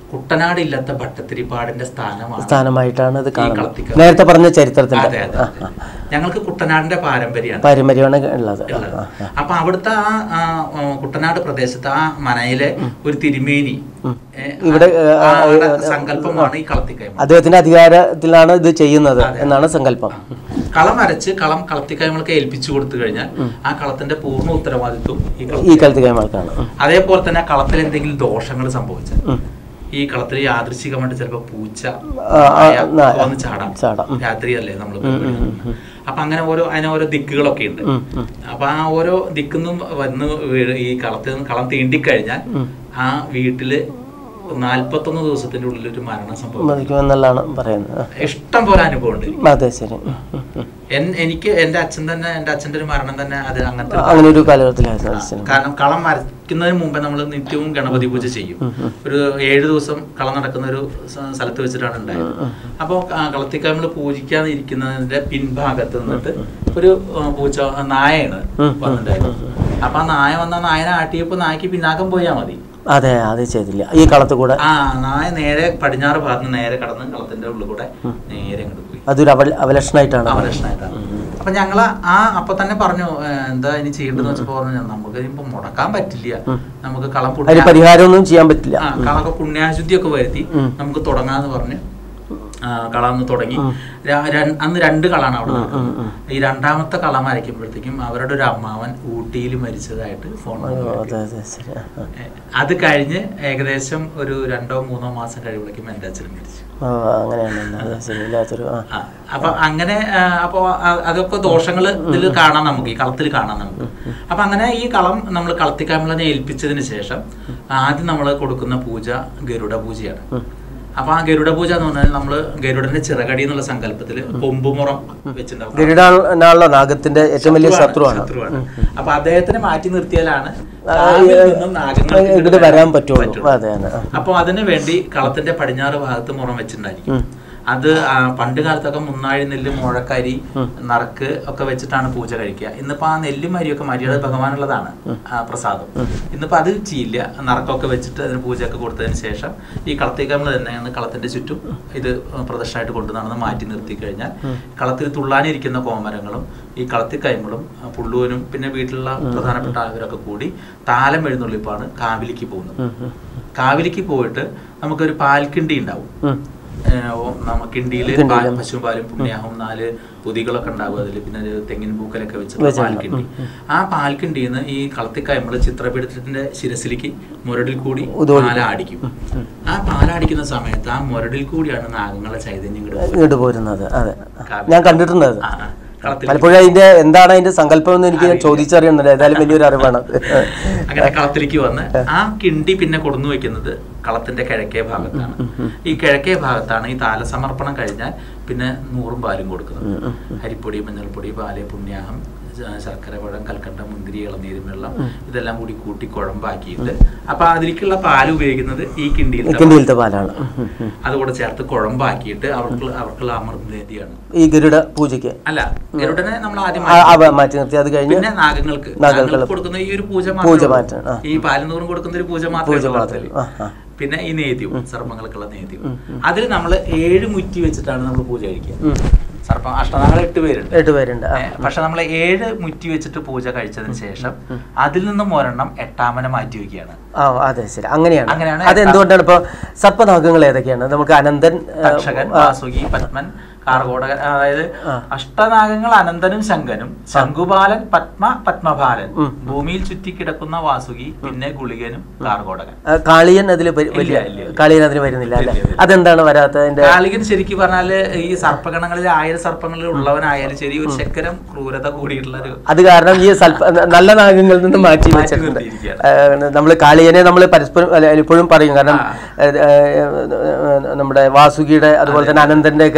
കുട്ടനാട് ഇല്ലാത്ത ഭട്ടത്തിരിപ്പാടിന്റെ സ്ഥാനമാണ് സ്ഥാനമായിട്ടാണ് ഇത് ഈ കാണുന്നത് കളത്തിക്ക- നേരത്തെ പറഞ്ഞ ചരിത്രത്തിന്റെ അതെ അതെ അതെ. ഞങ്ങൾക്ക് കുട്ടനാടിന്റെ പാരമ്പര്യമാണ് പാരമ്പര്യമാണ് ഉള്ളത് ആ, ഉള്ളത്. ആ, ആ. അപ്പൊ അവിടുത്തെ ആ ആ, ആ, കുട്ടനാട് പ്രദേശത്ത് ആ മനയിലെ ഒരു തിരുമേനി ഏ, ഇവിടെ, ആ, ആ, ആളുടെ ആ, സങ്കല്പമാണ് ഈ കളത്തിക്കൈമ അദ്ദേഹത്തിന്റെ അധികാരത്തിലാണ് ഇത് ചെയ്യുന്നത് എന്നാണ് സങ്കല്പം കളം അരച്ച് കളം കളത്തിക്കൈമൾക്ക് ഏൽപ്പിച്ചു കൊടുത്തു കഴിഞ്ഞാൽ ആ കളത്തിന്റെ പൂർണ്ണ ഉത്തരവാദിത്വം ഈ ഈ കളത്തി കാലത്ത് കൈമാർക്കാണ് ഉം. അതേപോലെ തന്നെ ആ കളത്തിൽ എന്തെങ്കിലും ദോഷങ്ങൾ സംഭവിച്ചാൽ ഈ കളത്തിൽ യാദൃശികമായിട്ട് ചിലപ്പോ പൂച്ച ആ, ആ, നായ നായ. ഒക്കെ വന്ന് ചാടാം ചാടാം. ഉം. രാത്രിയല്ലേ നമ്മൾ അപ്പൊ അങ്ങനെ ഓരോ അതിന് ഓരോ ദിക്കുകളൊക്കെ ഉണ്ട് അപ്പൊ ആ ഓരോ ദിക്കുന്നും വന്ന് വീഴ് ഈ കളത്തിൽ നിന്ന് കളം തീണ്ടിക്കഴിഞ്ഞാൽ ആ വീട്ടില് നാല്പത്തൊന്ന് ദിവസത്തിന്റെ ഉള്ളിൽ ഒരു മരണം സംഭവിക്കും മതിക്കുമെന്നുള്ളതാണ് പറയുന്നത് ആ. ഇഷ്ടം പോലെ അനുഭവം ഉണ്ട് അതെ ശരി ഉം, ഉം, ഉം. എൻ- എനിക്ക് എന്റെ അച്ഛൻ തന്നെ എന്റെ അച്ഛന്റെ ഒരു മരണം തന്നെ അത് അങ്ങനത്തെ ഒരു അങ്ങനെ ഒരു കാലഘട്ടത്തിലായിരുന്നു ആ, മനസ്സിലായി. കാരണം കളം വരയ്ക്കുന്നതിന് മുമ്പേ നമ്മൾ നിത്യവും ഗണപതി പൂജ ചെയ്യും ഒരു ഏഴ് ദിവസം കളം നടക്കുന്ന ഒരു സ- സ്ഥലത്ത് വെച്ചിട്ടാണ് ഉണ്ടായത് അപ്പോൾ കളത്തിക്കാമിൽ പൂജിക്കാൻ ഇരിക്കുന്നതിന്റെ പിൻഭാഗത്ത് നിന്നിട്ട് ഒരു ആ, പൂച്ച ആ, നായയാണ് വന്നിട്ടുണ്ടായത് അപ്പൊ ആ നായ വന്ന നായനെ ആട്ടിയപ്പോ നായ്ക്ക് പിന്നാക്കം പോയാൽ മതി അതെ അത് ചെയ്തില്ല ഈ കളത്ത് കൂടെ ആ നായ നേരെ പടിഞ്ഞാറ് ഭാഗത്ത് നേരെ കടന്ന് കളത്തിന്റെ ഉള്ളിൽ കൂടെ നേരെ അങ്ങോട്ട് പോയി അതൊരു അവൽ അവലക്ഷണമായിട്ടാണ് അവലക്ഷണമായിട്ടാണ് അപ്പൊ ഞങ്ങള് ആ അപ്പൊ തന്നെ പറഞ്ഞു "ഏ, എന്താ ഇനി ചെയ്യേണ്ടതെന്ന് വെച്ചപ്പോ പറഞ്ഞു നമുക്ക് ഇപ്പൊ മുടക്കാൻ പറ്റില്ല നമുക്ക് കളം അതിന് പുണ്യ പരിഹാരമൊന്നും ചെയ്യാൻ പറ്റില്ല ആ കളമൊക്കെ പുണ്യാശുദ്ധി ഒക്കെ വരുത്തി നമുക്ക് തുടങ്ങാന്ന് പറഞ്ഞ് ആ, കള അന്ന് തുടങ്ങി ര- ര- അന്ന് രണ്ട് കളാണ് അവിടെ നടക്കുന്നത് ഈ രണ്ടാമത്തെ കളം വരയ്ക്കുമ്പോഴത്തേക്കും അവരുടെ ഒരു അമ്മാവൻ ഊട്ടിയിൽ മരിച്ചതായിട്ട് ഫോൺ ഓ, അതെ അതെ ശരി ആ, ആ. അത് കഴിഞ്ഞ് ഏകദേശം ഒരു രണ്ടോ മൂന്നോ മാസം കഴിയുമ്പോഴേക്കും എൻ്റെ അച്ഛൻ മരിച്ചു ഓ അങ്ങനെയാണല്ലോ അതെ ശരി ഇല്ലാത്തൊരു ആ ആ, അപ്പൊ അങ്ങനെ ആ, അപ്പൊ അ- അതൊക്കെ ദോഷങ്ങൾ ഇതിൽ കാണാം നമുക്ക് ഈ കളത്തിൽ കാണാം നമുക്ക് അപ്പൊ അങ്ങനെ ഈ കളം നമ്മൾ കളത്തിക്കാമലിനെ ഏൽപ്പിച്ചതിന് ശേഷം ആദ്യം നമ്മൾ കൊടുക്കുന്ന പൂജ ഗരുഡ പൂജയാണ് അപ്പൊ ആ ഗരുഡ പൂജ എന്ന് പറഞ്ഞാൽ നമ്മള് ഗരുഡന്റെ ചിറകടി എന്നുള്ള സങ്കല്പത്തിൽ കൊമ്പുമുറം വെച്ചിട്ടുണ്ടാവും ഗരുഡാണല്ലോ നാഗത്തിന്റെ ഏറ്റവും വലിയ ശത്രുവാണ് ശത്രുവാണ് അപ്പൊ അദ്ദേഹത്തിനെ മാറ്റി നിർത്തിയാലാണ് ആ, കാവിൽ ഈ- നിന്നും നാഗങ്ങൾക്ക് ഇങ്ങോട്ട് വരാൻ പറ്റുള്ളൂ അതെ അതെ ആ. അപ്പൊ അതിന് വേണ്ടി കളത്തിന്റെ പടിഞ്ഞാറ് ഭാഗത്ത് മുറം വെച്ചിട്ടുണ്ടായിരിക്കും അത് ആ, പണ്ട് കാലത്തൊക്കെ മുന്നാഴി നെല്ല് മുഴക്കരി നറുക്ക് ഒക്കെ വെച്ചിട്ടാണ് പൂജ കഴിക്കുക ഇന്നിപ്പോ ആ നെല്ലും അരിയൊക്കെ മര്യാദ ഭഗവാനുള്ളതാണ് ആ, പ്രസാദം ഇന്നിപ്പോ അത് ചെയ്യില്ല നറുക്കൊക്കെ വെച്ചിട്ട് അതിന് പൂജയൊക്കെ കൊടുത്തതിന് ശേഷം ഈ കളത്തേക്കമ്മൾ തന്നെയാണ് കളത്തിന്റെ ചുറ്റും ഇത് പ്രദർശനമായിട്ട് കൊണ്ടു നടന്ന് മാറ്റി നിർത്തി കഴിഞ്ഞാൽ കളത്തിൽ തുള്ളാനിരിക്കുന്ന കോമരങ്ങളും ഈ കളത്തിൽ കൈമളും ആ, പുള്ളുവനും പിന്നെ വീട്ടിലുള്ള പ്രധാനപ്പെട്ട ആൾക്കാരൊക്കെ കൂടി താലം എഴുന്നള്ളിപ്പാണ് കാവിലിക്ക് പോകുന്നത് കാവിലിക്ക് പോയിട്ട് നമുക്കൊരു പാൽക്കിണ്ടി ഉണ്ടാവും ഏഹ് ഓ നമ്മ കിണ്ടിയില് പാൽ പശുവും പാലും പുണ്യാഹവും നാല് പൊതികളൊക്കെ ഉണ്ടാവും അതിൽ പിന്നെ ഒരു തെങ്ങിൻ പൂക്കലൊക്കെ വെച്ചിട്ടുള്ള പാൽക്കിണ്ടി ആ പാൽക്കിണ്ടിയിൽ നിന്ന് ഈ കളത്തിക്കായ്മള് ചിത്രപീഠത്തിന്റെ ശിരസിലേക്ക് മുരടിൽ കൂടി പാലാടിക്കും ആ പാലാടിക്കുന്ന സമയത്ത് ആ മുരടിൽ കൂടിയാണ് നാഗങ്ങളെ ചൈതന്യം കിട്ടുന്നത് ഇങ്ങോട്ട് പോരുന്നത് അതെ ഞാൻ കണ്ടിട്ടുണ്ട് അത് ആ, ആ. കളത്തിൽ പലപ്പോഴും അതിന്റെ എന്താണ് അതിന്റെ സങ്കല്പം എന്ന് എനിക്ക് ചോദിച്ചറിയുന്നില്ല ഏതായാലും വലിയൊരു അറിവാണ് അങ്ങനെ കളത്തിലേക്ക് വന്ന് ആ കിണ്ടി പിന്നെ കൊടുന്നു വെക്കുന്നത് കളത്തിന്റെ കിഴക്കേ ഭാഗത്താണ് ഈ കിഴക്കേ ഭാഗത്താണ് ഈ താലസമർപ്പണം കഴിഞ്ഞാൽ പിന്നെ നൂറും പാലും കൊടുക്കുന്നത് അരിപ്പൊടി മഞ്ഞൾപ്പൊടി പാല് പുണ്യാഹം ശ- ശർക്കര പഴം കൽക്കണ്ട മുന്തിരി ഇളനീരും വെള്ളം ഇതെല്ലാം കൂടി കൂട്ടി കുഴമ്പാക്കിയിട്ട് അപ്പൊ അതിലേക്കുള്ള പാല് ഉപയോഗിക്കുന്നത് ഈ കിണ്ടിയിൽ കിണ്ടിയിലത്തെ പാലാണ് ഉം, ഉം, ഉം. അതുകൂടെ ചേർത്ത് കുഴമ്പാക്കിയിട്ട് അവർക്ക് അവർക്കുള്ള അമൃതേതിയാണ് ഈ ഗരുഡ പൂജയ്ക്ക് അല്ല ഗരുഡനെ നമ്മൾ ആദ്യം ആ, അവ മാറ്റി നിർത്തി അത് കഴിഞ്ഞ് പിന്നെ നാഗങ്ങൾക്ക് നാഗങ്ങൾക്ക് നാഗങ്ങൾക്ക് കൊടുക്കുന്ന ഈ ഒരു പൂജ പൂജ മാത്രമേ മാറ്റാൻ, ആ. ഉള്ളൂ. ഈ പാലിനൂറും കൊടുക്കുന്ന ഒരു പൂജ പൂജ മാത്രമേ മാത്രമേ ഉള്ളൂ ആ, ആ. പിന്നെ ഈ നേദ്യവും സർപ്പങ്ങൾക്കുള്ള നേദ്യവും അതിൽ നമ്മൾ ഏഴ് മുറ്റി വെച്ചിട്ടാണ് നമ്മൾ പൂജ കഴിക്കുക ഉം. സർപ്പം അഷ്ടനാഗങ്ങൾ എട്ട് പേരുണ്ട് എട്ട് പേരുണ്ട് ആ. ഏ, പക്ഷെ നമ്മൾ ഏഴ് മുറ്റി വെച്ചിട്ട് പൂജ കഴിച്ചതിന് ശേഷം അതിൽ നിന്നും ഒരെണ്ണം എട്ടാമനെ മാറ്റി വെക്കുകയാണ് ആ അതെ ശരി അങ്ങനെയാണ് അങ്ങനെയാണ് അത് എന്തുകൊണ്ടാണ് ഇപ്പൊ സർപ്പനാഗങ്ങൾ ഏതൊക്കെയാണ് നമുക്ക് അനന്തൻ ആ, തക്ഷകൻ ആ, വാസുകി പത്മൻ കാർഗോടകൻ അതായത് അഷ്ടനാഗങ്ങൾ അനന്തനും ശങ്കനും ശംഖുപാലൻ പത്മ പത്മപാലൻ ഭൂമിയിൽ ചുറ്റിക്കിടക്കുന്ന വാസുകി പിന്നെ ഗുളികനും കാർഗോടകൻ ആ, കാളിയൻ അതിൽ വലിയ ഇല്ല, ഇല്ല. കാളിയൻ അതിന് വരുന്നില്ല അല്ലേ ഇല്ല, ഇല്ല. അതെന്താണ് വരാത്തത് അതിന്റെ കാളികൻ ശരിക്കും പറഞ്ഞാല് ഈ സർപ്പഗണങ്ങളിൽ ആയിരം സർപ്പങ്ങളിൽ ഉള്ളവനായാലും ശരി ഒരു ശക്കരം ക്രൂരത കൂടിയിട്ടുള്ള ഒരു അത് കാരണം ഈ സൽപ്പ നല്ല നാഗങ്ങളിൽ നിന്ന് മാറ്റി മാറ്റി വെച്ചിട്ടുണ്ട് നിർത്തിയിരിക്കുകയാണ്. നമ്മൾ കാളിയനെ നമ്മൾ പരസ്പരം അല്ല, എപ്പോഴും പറയും കാരണം ഏ, ഏ, നമ്മുടെ വാസുകിയുടെ അതുപോലെ തന്നെ അനന്തന്റെ ഒക്കെ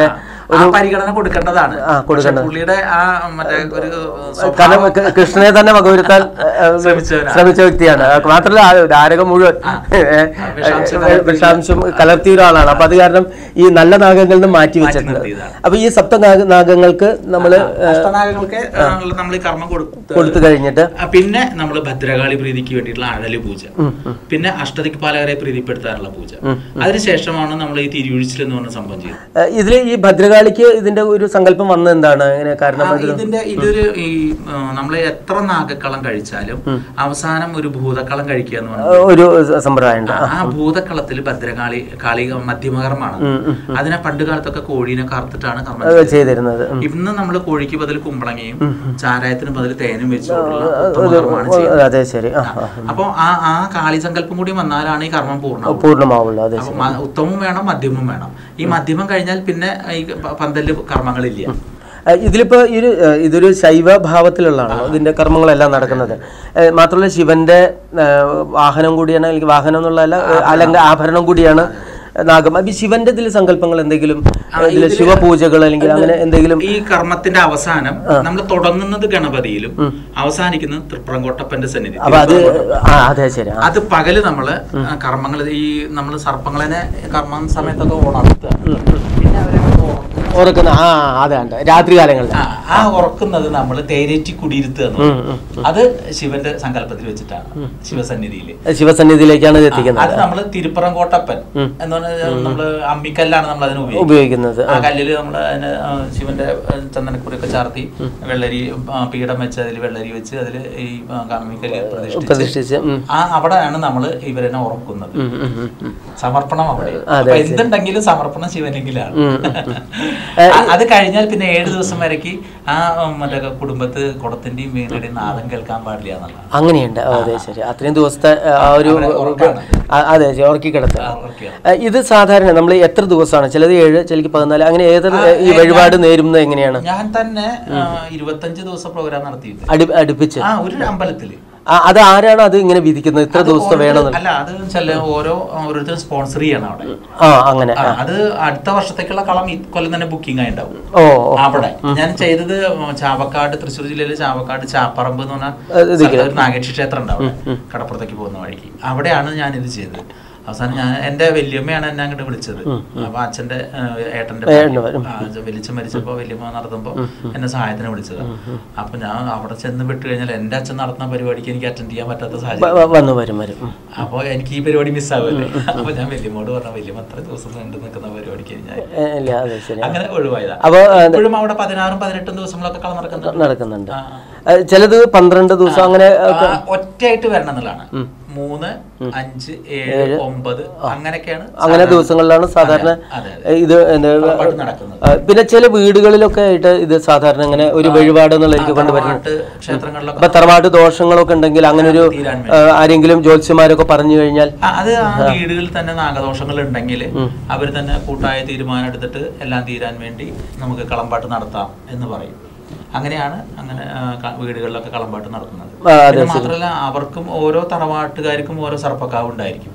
ആ പരിഗണന കൊടുക്കേണ്ടതാണ് ആ, കൊടുക്കേണ്ടത്. പക്ഷെ പുള്ളിയുടെ ആ മറ്റേ ഒരു കാരണം സ്വഭാവം കൃ- കൃഷ്ണനെ തന്നെ വകവരുത്താൻ ഏഹ്, ശ്രമിച്ചവനാണ്. ശ്രമിച്ച വ്യക്തിയാണ് ആ, മാത്രമല്ല ആ ധാരകം മുഴുവൻ ഏഹ്, വിഷാംശം ഏഹ്, കലർത്തിയ- വിഷാംശം കലർത്തിയ ഒരാളാണ് അപ്പൊ അത് കാരണം ഈ നല്ല നാഗങ്ങളിൽ നിന്ന് മാറ്റി വെച്ചിട്ടുണ്ട് നിർത്തിയതാണ്. അപ്പൊ ഈ സപ്ത നാഗ- നാഗങ്ങൾക്ക് നമ്മള് ഏഹ്, അഷ്ടനാഗങ്ങൾക്ക് നമ്മൾ ഈ കർമ്മം കൊടുത്ത് കൊടുത്തു കഴിഞ്ഞിട്ട് ആ, പിന്നെ നമ്മൾ ഭദ്രകാളി പ്രീതിക്ക് വേണ്ടിയിട്ടുള്ള അഴല് പൂജ പിന്നെ അഷ്ടദിക്പാലകരെ പ്രീതിപ്പെടുത്താനുള്ള പൂജ അതിനുശേഷമാണ് നമ്മൾ ഈ തിരുവിഴിച്ചിൽ എന്ന് പറഞ്ഞ സംഭവം ചെയ്യുന്നത് ഏഹ്, ഇതില് ഈ ഭദ്രകാളിക്ക് ഇതിന്റെ ഒരു സങ്കല്പം വന്നത് എന്താണ് ഇങ്ങനെ കാരണം ആ, ഇത് ഇതിന്റെ ഇതൊരു ഈ നമ്മൾ എത്ര നാഗക്കളം കഴിച്ചാലും അവസാനം ഒരു ഭൂതക്കളം കഴിക്കുക എന്ന് പറഞ്ഞാൽ ഒരു സമ്പ്രദായം ഉണ്ട് ആ ഭൂതക്കളത്തിൽ ഭദ്രകാളി കാളി മധ്യമകർമാണ് അതിനെ പണ്ട് കാലത്തൊക്കെ കോഴീനെ കറുത്തിട്ടാണ് കർമ്മം ഏഹ്, ചെയ്തത്. ചെയ്തിരുന്നത് ഉം. ഇന്ന് നമ്മൾ കോഴിക്ക് ബദൽ കുമ്പളങ്ങയും ചാരായത്തിന് ബദൽ തേനും വെച്ചുകൊണ്ടുള്ള ഉത്തമകർമ്മമാണ് ചെയ്യുന്നത് അതെ ശരി ആ ആ. അപ്പോൾ ആ ആ കാളി സങ്കല്പം കൂടി വന്നാലാണ് ഈ കർമ്മം പൂർണ്ണമാവുക പൂർണ്ണമാവുള്ളൂ അതെ അപ്പൊ മ- ഉത്തമവും വേണം മധ്യമവും വേണം ഈ മധ്യമം കഴിഞ്ഞാൽ പിന്നെ ഈ പ- പന്തലില് കർമ്മങ്ങളില്ല ഏഹ് ഇതിലിപ്പോ ഈ ഒരു ഏഹ് ഇതൊരു ശൈവ ഭാവത്തിലുള്ളതാണല്ലോ ഇതിന്റെ കർമ്മങ്ങളെല്ലാം നടക്കുന്നത് ഏഹ് മാത്രമല്ല ശിവന്റെ ഏഹ് വാഹനം കൂടിയാണ് അല്ലെങ്കിൽ വാഹനം എന്നുള്ളതല്ല ഏഹ് അലങ്ക ആഭരണം കൂടിയാണ് നാഗം അപ്പൊ ഈ ശിവന്റെ ഇതിൽ സങ്കല്പങ്ങൾ എന്തെങ്കിലും ഇതിൽ ശിവപൂജകൾ അല്ലെങ്കിൽ അങ്ങനെ എന്തെങ്കിലും ഈ കർമ്മത്തിന്റെ അവസാനം നമ്മൾ തുടങ്ങുന്നത് ഗണപതിയിലും അവസാനിക്കുന്നത് തൃപ്രംകൊട്ടപ്പന്റെ സന്നിധി അപ്പൊ അത് ആ അതെ ശരി ആ. അത് പകല് നമ്മള് കർമ്മങ്ങൾ ഈ നമ്മൾ സർപ്പങ്ങളെ കർമ്മ സമയത്തൊക്കെ ഉണർത്തുക പിന്നെ അവരെ ഉറക്കുക. ഓർക്കുന്ന ആ അതെ ഉണ്ട് രാത്രി കാലങ്ങളിൽ ആ, ആ ഉറക്കുന്നത് നമ്മൾ തേരേറ്റി കുടിയിരുത്തുക എന്ന് പറയും. അത് ശിവന്റെ സങ്കല്പത്തിൽ വെച്ചിട്ടാണ് ശിവസന്നിധിയിൽ ശിവസന്നിധിയിലേക്കാണ് ഇത് എത്തിക്കുന്നത് അത് നമ്മള് തിരുപ്പറംകോട്ടപ്പൻ എന്ന് പറഞ്ഞാൽ നമ്മള് അമ്മിക്കല്ലാണ് നമ്മൾ അതിന് ഉപയോഗിക്കുന്നത് ഉപയോഗിക്കുന്നത് ആ കല്ലില് നമ്മൾ അതിന് ആ, ശിവന്റെ ആ, ചന്ദനക്കുറിയൊക്കെ ചാർത്തി വെള്ളരി ആ, പീഠം വെച്ച് അതിൽ വെള്ളരി വെച്ച് അതിൽ ഈ ആ, അമ്മിക്കല്ല് പ്രതിഷ്ഠിച്ച് പ്രതിഷ്ഠിച്ച് ഉം. ആ അവിടെയാണ് നമ്മൾ ഇവരെന്നെ ഉറക്കുന്നത് ഉം, ഉം, ഉം, ഉം. സമർപ്പണം അവിടെ അതെ, അപ്പൊ എന്തുണ്ടെങ്കിലും സമർപ്പണം ശിവനെങ്കിലാണ് ഉം, ഉം. ആ, അത് കഴിഞ്ഞാൽ പിന്നെ ഏഴ് ദിവസം വരയ്ക്ക് ആ ഉം, മറ്റേ കുടുംബത്ത് കുടത്തിന്റെയും വീണയുടെയും നാദം കേൾക്കാൻ പാടില്ല എന്നുള്ളതാണ് അങ്ങനെയുണ്ട് ഓ, അതെ ശരി അത്രയും ദിവസത്തെ ആ ഒരു അവിടെ ഉറക്കാണ്. ആ, അതെ ശരി ഉറക്കി കിടത്തുക ആ, ഉറക്കിയാണ്. ആ, ഇത് സാധാരണ നമ്മൾ എത്ര ദിവസമാണ് ചിലത് ഏഴ് ചിലക്ക് പതിനാല് അങ്ങനെ ഏത് ഈ വഴിപാട് നേരുന്നത് എങ്ങനെയാണ് ഞാൻ തന്നെ ആ, ഇരുപത്തഞ്ച് ദിവസം പ്രോഗ്രാം നടത്തിയിട്ടുണ്ട് അടു അടുപ്പിച്ച് ആ ഒരു അമ്പലത്തില് ആ, അത് ആരാണ് അത് ഇങ്ങനെ വിധിക്കുന്നത് ഇത്ര അത് ദിവസത്തെ ഓരോ- വേണമെന്ന് അല്ല അത് ചില ഓരോ ഓരോരുത്തരും സ്പോൺസർ ചെയ്യണം അവിടെ ആ അങ്ങനെ ആ, ആ. അത് അടുത്ത വർഷത്തേക്കുള്ള കളം ഈ കൊല്ലം തന്നെ ബുക്കിംഗ് ആയി ഉണ്ടാവും ഓ ഓ. അവിടെ ഞാൻ ചെയ്തത് ചാവക്കാട് തൃശ്ശൂർ ജില്ലയിലെ ചാവക്കാട് ചാപ്പറമ്പ് എന്ന് പറഞ്ഞ അത് ഇതിക്ക്. സ്ഥലത്ത് ഒരു നാഗേക്ഷി ക്ഷേത്രം ഉണ്ടാവും കടപ്പുറത്തേക്ക് പോകുന്ന വഴിക്ക് അവിടെയാണ് ഞാൻ ഇത് ചെയ്തത് അവസാനം ഞാൻ എന്റെ വല്യമ്മയാണ് എന്നെ അങ്ങോട്ട് വിളിച്ചത് അപ്പൊ അച്ഛന്റെ ആ, ഏട്ടന്റെ ഏട്ടന്റെ വരും. വലിച്ച മരിച്ചപ്പോ വല്യമ്മ നടത്തുമ്പോ എന്നെ സഹായത്തിന് വിളിച്ചത് അപ്പൊ ഞാൻ അവിടെ ചെന്ന് വിട്ടു കഴിഞ്ഞാൽ എന്റെ അച്ഛൻ നടത്തുന്ന പരിപാടിക്ക് എനിക്ക് അറ്റൻഡ് ചെയ്യാൻ പറ്റാത്ത വ- സാഹചര്യം വ- വന്നു വരും വരും ഉം. അപ്പൊ എനിക്ക് ഈ പരിപാടി മിസ്സാവല്ലേ അപ്പൊ ഞാൻ വല്യമ്മോട് പറഞ്ഞ വല്യമ്മ അത്ര ദിവസം നീണ്ടു നിൽക്കുന്ന പരിപാടിക്ക് ഞാൻ ഏ, ഇല്ല അതെ ശരി അങ്ങനെ ഒഴിവായതാ അപ്പൊ ആ, ഇപ്പോഴും അവിടെ പതിനാറും പതിനെട്ടും ദിവസങ്ങളൊക്കെ കളം നടക്കുന്നുണ്ട് നടക്കുന്നുണ്ട് ആ. ആ, ചിലത് പന്ത്രണ്ട് ദിവസം അങ്ങനെ ആ, ഒറ്റയായിട്ട് വരണം എന്നുള്ളതാണ് മൂന്ന് അഞ്ച് ഏഴ് ഒമ്പത് അങ്ങനെയൊക്കെയാണ് അങ്ങനെ സാധാരണ- ദിവസങ്ങളിലാണ് സാധാരണ അതെ, ഏ, ഇത് എന്താ കളപ്പാട്ട് നടക്കുന്നത് ആ, പിന്നെ ചില വീടുകളിലൊക്കെ ആയിട്ട് ഇത് സാധാരണ ഇങ്ങനെ ഒരു വഴിപാട് എന്നുള്ള എനിക്ക് കൊണ്ടുവരുന്നത് തറവാട്ട് ക്ഷേത്രങ്ങളിലൊക്കെ അപ്പൊ തറവാട്ട് ദോഷങ്ങളൊക്കെ ഉണ്ടെങ്കിൽ അങ്ങനെ ഒരു തീരാൻ ആ, ആരെങ്കിലും ജ്യോത്സ്യന്മാരൊക്കെ പറഞ്ഞു കഴിഞ്ഞാൽ ആ, അത് ആ വീടുകളിൽ തന്നെ നാഗദോഷങ്ങൾ ഉണ്ടെങ്കിൽ അവർ തന്നെ കൂട്ടായ തീരുമാനം എടുത്തിട്ട് എല്ലാം തീരാൻ വേണ്ടി നമുക്ക് കളമ്പാട്ട് നടത്താം എന്ന് പറയും അങ്ങനെയാണ് അങ്ങനെ ആ, ക- വീടുകളിലൊക്കെ കളമ്പാട്ട് നടത്തുന്നത് ആ, അതെ, പിന്നെ മാത്രമല്ല അവർക്കും ഓരോ തറവാട്ടുകാർക്കും ഓരോ സർപ്പക്കാവ് ഉണ്ടായിരിക്കും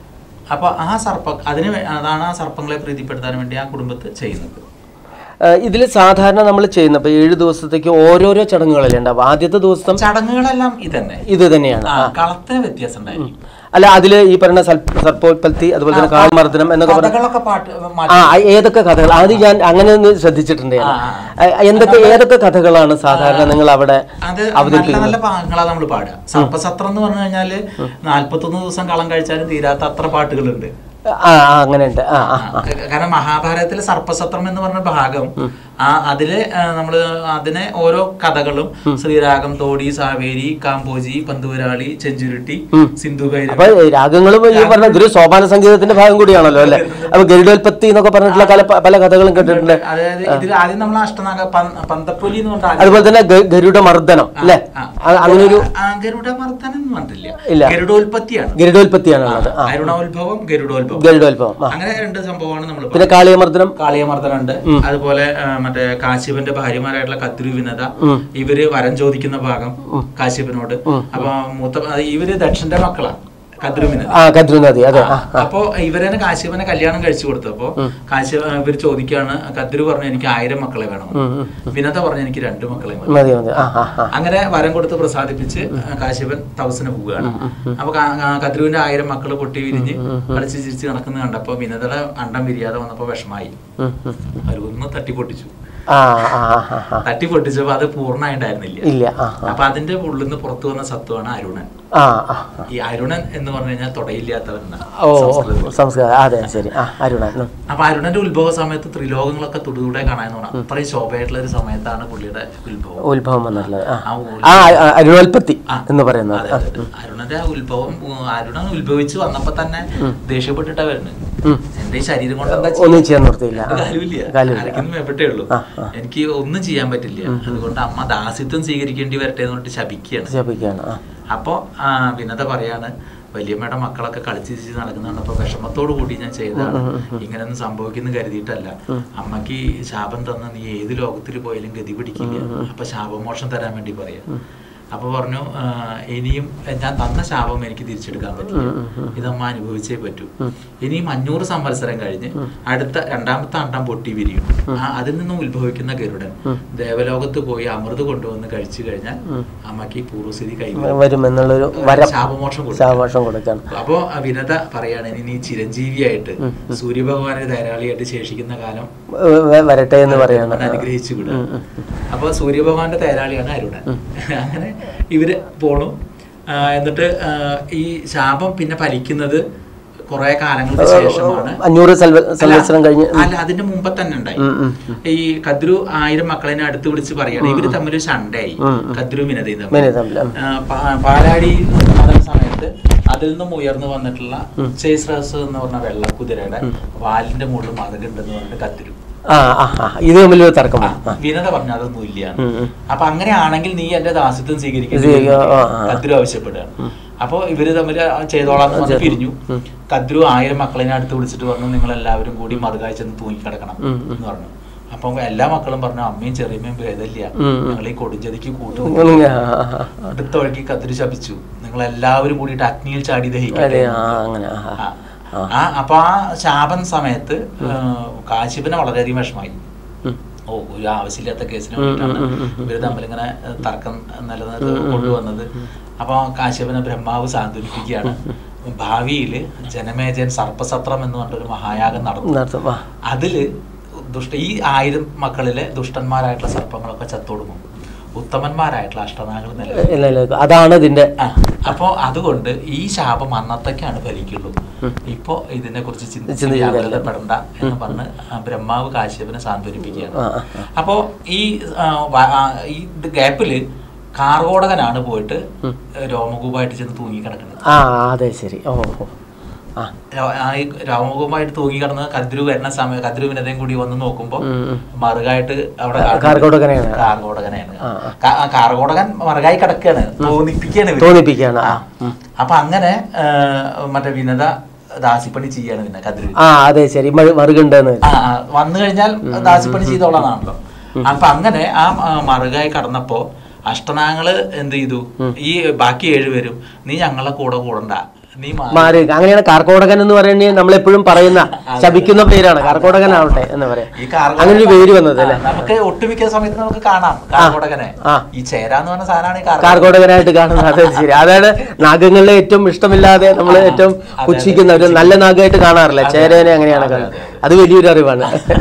അപ്പൊ ആ സർപ്പ അതിന് വേ- അതാണ് ആ സർപ്പങ്ങളെ പ്രീതിപ്പെടുത്താൻ വേണ്ടി ആ കുടുംബത്ത് ചെയ്യുന്നത് ഇതിൽ സാധാരണ നമ്മൾ ചെയ്യുന്ന ഇപ്പൊ ഏഴ് ദിവസത്തേക്ക് ഓരോരോ ചടങ്ങുകളല്ലേ ഉണ്ടാവും ആദ്യത്തെ ദിവസം ചടങ്ങുകളെല്ലാം ഇതന്നെ ഇത് തന്നെയാണ് ആ, ആ. കളത്തിന് വ്യത്യാസം ഉണ്ടായിരിക്കും അല്ല അതില് ഈ പറഞ്ഞ സൽപ- സർപ്പോത്പത്തി അതുപോലെ തന്നെ കാൽമർദ്ദനം എന്നൊക്കെ പറഞ്ഞ കഥകളൊക്കെ പാട്ട് ആ മാറ്റി ഏതൊക്കെ കഥകൾ അത് ഞാൻ അങ്ങനെ ഒന്ന് ശ്രദ്ധിച്ചിട്ടുണ്ട് ഞാൻ. ആ, ആ, എന്തൊക്കെ ഏതൊക്കെ കഥകളാണ് സാധാരണ നിങ്ങൾ അവിടെ അത് നല്ല നല്ല ഭാഗങ്ങളാണ് നമ്മൾ പാടുക സർപ്പസത്രം എന്ന് പറഞ്ഞു കഴിഞ്ഞാല് നാല്പത്തൊന്ന് ദിവസം കളം കഴിച്ചാലും തീരാത്ത അത്ര പാട്ടുകളുണ്ട് ആ ആ, അങ്ങനെ ഉണ്ട് ആ ആ ആ. കാരണം മഹാഭാരതത്തിലെ സർപ്പസത്രം എന്ന് പറഞ്ഞ ഭാഗം ആ അതില് ആ, നമ്മള് അതിനെ ഓരോ കഥകളും ശ്രീരാഗം തോടി സാവേരി കാമ്പോജി പന്തുവരാളി ചെഞ്ചുരുട്ടി സിന്ധു അപ്പൊ രാഗങ്ങളും ഈ പറഞ്ഞ ഇതൊരു സോപാന സംഗീതത്തിന്റെ ഭാഗം കൂടിയാണല്ലോ അല്ലെ അപ്പൊ ഗരുഡോൽപത്തി എന്നൊക്കെ പറഞ്ഞിട്ടുള്ള പല പല കഥകളും കേട്ടിട്ടുണ്ട് അതായത് ഇതിൽ ആദ്യം നമ്മൾ അഷ്ടനാഗ പന്ത- പന്തപ്പൊലി എന്ന് പറഞ്ഞ അതുപോലെ തന്നെ ഗ- ഗരുഡ മർദ്ദനം അല്ലെ അങ്ങനെ ഒരു ഗരുഡമർദ്ദനം എന്ന് പറഞ്ഞിട്ടില്ല ഇല്ല. ഗരുഡോൽപത്തിയാണ് ഗരുഡോൽപത്തിയാണുള്ളത് ആ അരുണോത്ഭവം ഗരുഡോത്ഭവം ഗരുഡോത്ഭവം ആ അങ്ങനെ രണ്ട് സംഭവമാണ് നമ്മൾ പിന്നെ കാളിയമർദ്ദനം കാളിയമർദ്ദനുണ്ട് അതുപോലെ ആ, മറ്റേ കാശ്യപന്റെ ഭാര്യമാരായിട്ടുള്ള കത്തിരു വിനത ഇവര് വരം ചോദിക്കുന്ന ഭാഗം കാശ്യപനോട് അപ്പൊ മൂത്ത അത് ഇവര് ദക്ഷന്റെ മക്കളാണ് കദ്രുമിന് ആ കദ്രു നദി അതെ ആ ആ. അപ്പോ ഇവരെ കാശ്യപനെ കല്യാണം കഴിച്ചു കൊടുത്തപ്പോ കാശ്യപ ഇവർ ചോദിക്കാണ് കദ്രു പറഞ്ഞു എനിക്ക് ആയിരം മക്കളെ വേണം വിനത പറഞ്ഞു എനിക്ക് രണ്ട് മക്കളെ മതി മതി മതി ആ ആ ആ അങ്ങനെ വരം കൊടുത്ത് പ്രസാദിപ്പിച്ച് കാശ്യപൻ തപസ്സിന് പോവുകയാണ് അപ്പൊ കാ- കാ- കദ്രുവിന്റെ ആയിരം മക്കള് പൊട്ടി വിരിഞ്ഞ് കളിച്ച് ചിരിച്ച് നടക്കുന്നത് കണ്ടപ്പോ വിനതയുടെ അണ്ടം വിരിയാതെ വന്നപ്പോ വിഷമായി ഉം, ഉം. അവർ ഒന്ന് തട്ടിപ്പൊട്ടിച്ചു ആ ആ ആ ആ, ആ തട്ടിപ്പൊട്ടിച്ചപ്പോ അത് പൂർണ്ണമായിണ്ടായിരുന്നില്ല ഇല്ല ആ ആ അപ്പൊ അതിന്റെ ഉള്ളിൽ നിന്ന് പുറത്തു വന്ന സത്വമാണ് അരുണൻ ആ ആ ആ. ഈ അരുണൻ എന്ന് പറഞ്ഞു കഴിഞ്ഞാൽ തുടയില്ലാത്തവൻ എന്നാണ് ഓ ഓ, സംസ്കൃതത്തിൽ. സംസ്കാരം അതെ ശരി ആ അരുണൻ ഉം. അപ്പൊ അരുണന്റെ ഉത്ഭവ സമയത്ത് ത്രിലോകങ്ങളൊക്കെ തുടുതുടെ കാണാൻ തോന്നാം അത്രയും ശോഭയായിട്ടുള്ള ഒരു സമയത്താണ് പുള്ളിയുടെ ഉത്ഭവം ഉത്ഭവം വന്നിട്ടുള്ളത് ആ ആ ഉ- ആ ആ, അരുണോൽപ്പത്തി ആ. എന്ന് പറയുന്നത് അതെ, ആ. അതെ. അരുണന്റെ ആ ഉത്ഭവം ഉം, അരുണൻ ഉത്ഭവിച്ച് വന്നപ്പോ തന്നെ ദേഷ്യപ്പെട്ടിട്ടാ വരുന്നത് ഉം. എന്റെ ഈ ശരീരം കൊണ്ട് എന്താ ഒന്നും ചെയ്യാൻ നിർത്തിയില്ല ഒരു കാര്യമില്ല കാര്യമില്ല. ആർക്കും മേപ്പെട്ടേ ഉള്ളൂ ആ, ആ. എനിക്ക് ഒന്നും ചെയ്യാൻ പറ്റില്ല അതുകൊണ്ട് അമ്മ ദാസിത്വം സ്വീകരിക്കേണ്ടി വരട്ടെ എന്ന് പറഞ്ഞിട്ട് ശപിക്കുകയാണ് ജപിക്കുകയാണ് ആ അപ്പോ ആ, വിനത പറയാണ് വലിയമ്മയുടെ മക്കളൊക്കെ കളിച്ച് ചിരിച്ച് നടക്കുന്നുണ്ടപ്പോ വിഷമത്തോടു കൂടി ഞാൻ ചെയ്തതാണ് ഇങ്ങനെയൊന്നും സംഭവിക്കുന്നു കരുതിയിട്ടല്ല അമ്മക്ക് ഈ ശാപം തന്ന നീ ഏത് ലോകത്തിൽ പോയാലും ഗതി പിടിക്കില്ല അപ്പൊ ശാപമോക്ഷം തരാൻ വേണ്ടി പറയാ അപ്പൊ പറഞ്ഞു ആ, ഇനിയും ഞാൻ തന്ന ശാപം എനിക്ക് തിരിച്ചെടുക്കാൻ പറ്റില്ല ഇതമ്മ അനുഭവിച്ചേ പറ്റൂ ഇനിയും അഞ്ഞൂറ് സംവത്സരം കഴിഞ്ഞ് അടുത്ത രണ്ടാമത്തെ അണ്ടം പൊട്ടി വിരിയും ആ, അതിൽ നിന്നും ഉത്ഭവിക്കുന്ന ഗരുഡൻ ദേവലോകത്ത് പോയി അമൃത് കൊണ്ടുവന്ന് കഴിച്ചു കഴിഞ്ഞാൽ അമ്മക്ക് ഈ പൂർവ്വസ്ഥിതി കൈവരും വരുമെന്നുള്ളൊരു വരം ശാപമോക്ഷം കൊടുക്കും ശാപമോക്ഷം കൊടുക്കാൻ അപ്പോ വിനത പറയാണ് ഇനി നീ ചിരഞ്ജീവിയായിട്ട് സൂര്യഭഗവാനെ ധാരാളിയായിട്ട് ശേഷിക്കുന്ന കാലം വ- വ- വരട്ടെ എന്ന് പറയാണ് അവനെ അനുഗ്രഹിച്ചു വിടുക അപ്പൊ സൂര്യഭഗവാന്റെ തേരാളിയാണ് അരുണൻ അങ്ങനെ ഇവര് പോണു ആ, എന്നിട്ട് ആ, ഈ ശാപം പിന്നെ ഫലിക്കുന്നത് കുറെ കാലങ്ങൾക്ക് ശേഷമാണ് അഞ്ഞൂറ് സൽവ- അല്ല, സംവത്സരം കഴിഞ്ഞ് അല്ല അതിന്റെ മുമ്പ് തന്നെ ഉണ്ടായി ഉം, ഉം, ഈ കദ്രു ആയിരം മക്കളെ അടുത്ത് വിളിച്ച് പറയാണ് ഇവര് തമ്മിൽ ഒരു ശണ്ടയായി കദ്രു വിനതയും തമ്മിൽ മിനി തമ്മിൽ ഉം. ആ, പാ- പാലാടി നടന്ന സമയത്ത് അതിൽ നിന്നും ഉയർന്നു വന്നിട്ടുള്ള ചേസ്രസ് എന്ന് പറഞ്ഞ വെള്ളക്കുതിരയുടെ വാലിന്റെ മുകളിൽ മറുകുണ്ടെന്ന് പറഞ്ഞിട്ട് കത്തിരും ആ ആ ആ ഇത് തമ്മിലൊരു തർക്കം വരും. ആ. വിനത പറഞ്ഞ അതൊന്നും ഇല്ല ഉം, ഉം. അപ്പൊ അങ്ങനെയാണെങ്കിൽ നീ എന്റെ ദാസ്യത്വം സ്വീകരിക്കുന്നു സ്വീകരിക്കുക, ആ, ആ. കദ്രു ആവശ്യപ്പെടുകയാണ് അപ്പൊ ഇവര് തമ്മിൽ ചെയ്തോളാം എന്ന് പറഞ്ഞ് പിരിഞ്ഞു കദ്രു ആയിരം മക്കളെ അടുത്ത് വിളിച്ചിട്ട് പറഞ്ഞു നിങ്ങൾ എല്ലാവരും കൂടി മറുകായി ചെന്ന് തൂങ്ങിക്കിടക്കണം എന്ന് പറഞ്ഞു അപ്പൊ എല്ലാ മക്കളും പറഞ്ഞു അമ്മയും ചെറിയമ്മയും ഭേദമില്ല ഞങ്ങൾ ഈ കൊടുഞ്ചതിക്ക് കൂട്ടു ഉം, ആ, ആ, ആ. അടുത്ത വഴിക്ക് കദ്രു ശപിച്ചു നിങ്ങൾ എല്ലാവരും കൂടിയിട്ട് അഗ്നിയിൽ ചാടി ദഹിക്കട്ടെ അതെ ആ അങ്ങനെ ആ, ആ. ആ. ആ അപ്പൊ ആ ശാപൻ സമയത്ത് കാശിപന് വളരെയധികം വിഷമായി ഉം. ഓ ഒരു ആവശ്യമില്ലാത്ത കേസിന് വേണ്ടിയിട്ടാണ് ഇവര് തമ്മിലിങ്ങനെ ഏഹ്, തർക്കം നിലനിർത്തി കൊണ്ടുവന്നത് അപ്പൊ കാശ്യപനെ ബ്രഹ്മാവ് സാന്ത്വനിപ്പിക്കുകയാണ് ഭാവിയില് ജനമേജയൻ സർപ്പസത്രം എന്ന് പറഞ്ഞൊരു മഹായാഗം നടന്നു നടത്തും ആ. അതില് ദുഷ്ട ഈ ആയിരം മക്കളിലെ ദുഷ്ടന്മാരായിട്ടുള്ള സർപ്പങ്ങളൊക്കെ ചത്തൊടുങ്ങും ഉത്തമന്മാരായിട്ടുള്ള അഷ്ടനാഗങ്ങൾ നിലനിൽക്കും ഇല്ല, ഇല്ല, അതാണ് ഇതിന്റെ ആ, അപ്പോ അതുകൊണ്ട് ഈ ശാപം അന്നത്തേക്കാണ് ഫലിക്കുള്ളൂ ഇപ്പോ ഇതിനെ കുറിച്ച് ചിന്തിച്ച് ചിന്തിച്ചില്ല. വ്യാകുലപ്പെടണ്ട എന്ന് പറഞ്ഞ് ആ ബ്രഹ്മാവ് കാശ്യപനെ സാന്ത്വനിപ്പിക്കുകയാണ് ആ, ആ, അപ്പോ ഈ ആ, വ- ആ, ഈ ഇത് ഗ്യാപ്പില് കാർകോടകനാണ് പോയിട്ട് രോമകൂപായിട്ട് ചെന്ന് തൂങ്ങിക്കിടക്കുന്നത് ആ അതെ ശരി ഓ ഓ ആ രോ- ആ ഈ രോമകൂപായിട്ട് തൂങ്ങിക്കിടന്ന് കദ്രു വരുന്ന സമയം കദ്രു വിനതയും കൂടി വന്ന് നോക്കുമ്പോ ഉം, ഉം. മറുകായിട്ട് അവിടെ കാണുന്നത് കാർക്കോടകനെയാണ്. കാർകോടകനെയാണ് ആ, ആ. കാ- ആ കാർകോടകൻ മറുകായി കിടക്കുകയാണ് തോന്നിപ്പിക്കുകയാണ് ഇവര്. തോന്നിപ്പിക്കുകയാണ് ആ ഉം. അപ്പൊ അങ്ങനെ ആ, മറ്റേ വിനത ദാസിപ്പണി ചെയ്യാണ് പിന്നെ കതിര് ആ അതെ ശരി മഴ- മറുകുണ്ടെന്ന് ആ ആ, വന്നു കഴിഞ്ഞാൽ ദാസിപ്പണി ചെയ്തോളാന്നാണല്ലോ അപ്പൊ അങ്ങനെ ആ ആ, മറുകായി കടന്നപ്പോ അഷ്ടനാങ്ങള് എന്ത് ചെയ്തു ഈ ബാക്കി ഏഴുപേരും നീ ഞങ്ങളെ കൂടെ കൂടണ്ട നീ മാറി മാറി അങ്ങനെയാണ് കാർക്കോടകൻ എന്ന് പറയുന്നത് നമ്മൾ എപ്പോഴും പറയുന്ന ശപിക്കുന്ന പേരാണ് കാർക്കോടകൻ ആവട്ടെ എന്ന് പറയാം ഈ കാർകോടകൻ- അങ്ങനെ ഒരു പേര് വന്നത് അല്ലേ ആ, നമുക്ക് ഒട്ടുമിക്ക സമയത്ത് നമുക്ക് കാണാം കാർകോടകനെ ആ. ഈ ചേരാന്ന് പറഞ്ഞ സാധനമാണ് ഈ കാർകോടകൻ കാർക്കോടകനായിട്ട് കാണുന്നത് അതെ ശരി അതാണ് നാഗങ്ങളിലെ ഏറ്റവും ഇഷ്ടമില്ലാതെ നമ്മൾ ഏറ്റവും പുച്ഛിക്കുന്ന ഒരു നല്ല നാഗമായിട്ട് കാണാറില്ല ചേരനെ അങ്ങനെയാണ് കാണുന്നത് അത് വലിയൊരു അറിവാണ്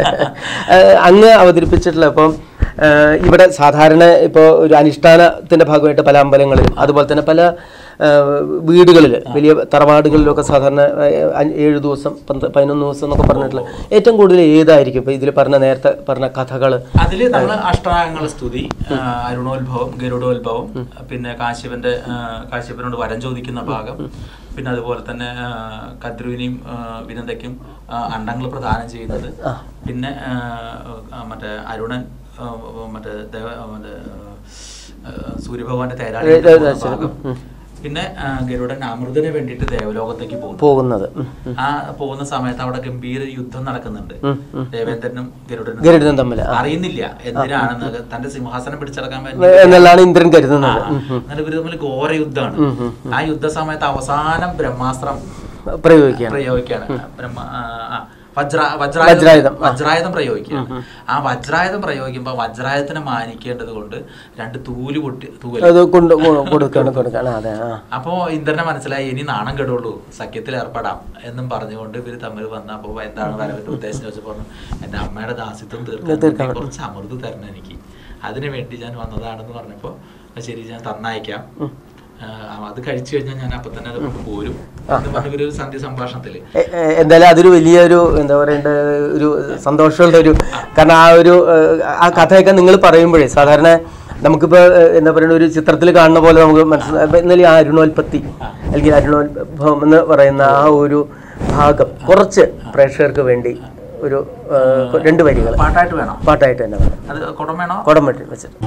ഏഹ് അങ്ങ് അവതരിപ്പിച്ചിട്ടുള്ള ഇപ്പം ഏഹ് ഇവിടെ സാധാരണ ഇപ്പോൾ ഒരു അനുഷ്ഠാനത്തിന്റെ ഭാഗമായിട്ട് പല അമ്പലങ്ങളിലും അതുപോലെ തന്നെ പല വീടുകളിൽ വലിയ തറവാടുകളിലൊക്കെ സാധാരണ ഏഹ് അഞ്ച് ഏഴ് ദിവസം പന്ത് പതിനൊന്ന് ദിവസം എന്നൊക്കെ പറഞ്ഞിട്ടുള്ള ഏറ്റവും കൂടുതൽ ഏതായിരിക്കും ഇപ്പൊ ഇതിൽ പറഞ്ഞ നേരത്തെ പറഞ്ഞ കഥകൾ അതില് നമ്മള് അഷ്ടാംഗങ്ങളെ സ്തുതി ആ, അരുണോത്ഭവം ഗരുഡോത്ഭവം പിന്നെ കാശ്യപന്റെ ആ, കാശ്യപനോട് വരം ചോദിക്കുന്ന ഭാഗം പിന്നെ അതുപോലെ തന്നെ ആ, കദ്രുവിനെയും ആ, വിനന്ദയ്ക്കും അണ്ടങ്ങൾ പ്രദാനം ചെയ്യുന്നത് പിന്നെ ആ, ആ, മറ്റേ അരുണൻ ആ, മറ്റേ ദേവ മറ്റേ ആ, സൂര്യഭഗവാന്റെ തേരാളി ഏ, ഏ, ഏ, ശരി. ഭാഗം ഉം. പിന്നെ ആ, ഗരുഡൻ അമൃതന് വേണ്ടിയിട്ട് ദേവലോകത്തേക്ക് പോകുന്നു പോകുന്നത് ഉം, ഉം. ആ പോകുന്ന സമയത്ത് അവിടെ ഗംഭീര യുദ്ധം നടക്കുന്നുണ്ട് ഉം, ഉം. ദേവേന്ദ്രനും ഗരുഡനും ഗരുഡനും തമ്മിൽ ആ. അറിയുന്നില്ല എന്തിനാണെന്ന് തന്റെ സിംഹാസനം പിടിച്ചെടുക്കാൻ എന്നുള്ളതാണ് ഇന്ദ്രൻ കരുതുന്നത് ആ, എന്നിട്ട് ഇവര് തമ്മിൽ ഘോര യുദ്ധമാണ് ആ യുദ്ധ സമയത്ത് അവസാനം ബ്രഹ്മാസ്ത്രം പ്രയോഗിക്കുകയാണ് പ്രയോഗിക്കുകയാണ് ബ്രഹ്മ ആ, ആ, വജ്ര വജ്രായുധം, വജ്രായുധം ആ. വജ്രായുധം പ്രയോഗിക്കുകയാണ് ആ വജ്രായുധം പ്രയോഗിക്കുമ്പോൾ വജ്രായുധത്തിനെ മാനിക്കേണ്ടത് കൊണ്ട് രണ്ട് തൂല് പൊട്ടി തൂവൽ അത് കൊണ്ട് കൊ- കൊടുക്കാണ് കൊടുക്കാണ് അതെ ആ അപ്പോ ഇന്ദ്രനെ മനസ്സിലായി ഇനി നാണം കെടുള്ളൂ സഖ്യത്തിൽ ഏർപ്പെടാം എന്നും പറഞ്ഞുകൊണ്ട് ഇവര് തമ്മിൽ വന്ന അപ്പൊ എന്താണ് വരവിന്റെ ഉദ്ദേശം ചോദിച്ചു പറഞ്ഞു എന്റെ അമ്മയുടെ ദാസിത്വം തീർക്കാൻ തീർക്കാൻ. വേണ്ടി കുറച്ച് അമൃത് തരണം എനിക്ക് അതിനു വേണ്ടി ഞാൻ വന്നതാണെന്ന് പറഞ്ഞപ്പോ "ആ, ശരി ഞാൻ തന്നയക്കാം ആ, അത് കഴിച്ചു കഴിഞ്ഞാൽ ഞാൻ അപ്പൊ തന്നെ അത് കൊണ്ട് പോരും എന്ന് പറഞ്ഞ ഒരു സന്ധ്യ സംഭാഷണത്തില് എ- എ- എന്തായാലും അതൊരു വലിയൊരു എന്താ പറയണ്ട ഒരു സന്തോഷമുള്ള ഒരു കാരണം ആ ഒരു ഏഹ്, ആ കഥയൊക്കെ നിങ്ങൾ പറയുമ്പോഴേ സാധാരണ നമുക്കിപ്പോൾ എന്താ പറയുക ഒരു ചിത്രത്തിൽ കാണുന്ന പോലെ നമുക്ക് മനസ്സിലായി എന്നാലും ആ അരുണോൽപത്തി അല്ലെങ്കിൽ അരുണോത്ഭവം എന്ന് പറയുന്ന ആ ഒരു ഭാഗം കുറച്ച് പ്രേക്ഷകർക്ക് വേണ്ടി ഒരു ഏഹ്, രണ്ട് വരികൾ പാട്ടായിട്ട് വേണം പാട്ടായിട്ട് തന്നെ വേണം അത് കുടം വേണോ കുടം വെട്ടി വെച്ചിട്ട്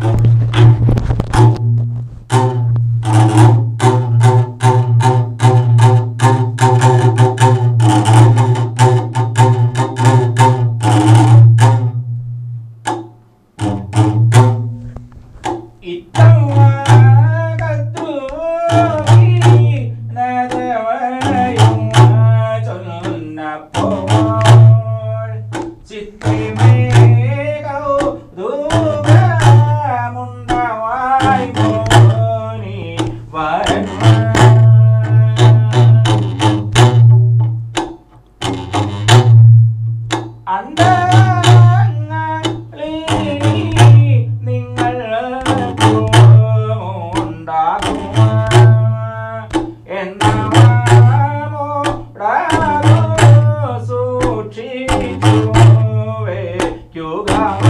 നിങ്ങൾ ഉണ്ടാകും സൂക്ഷിച്ചു വയ്ക്കുക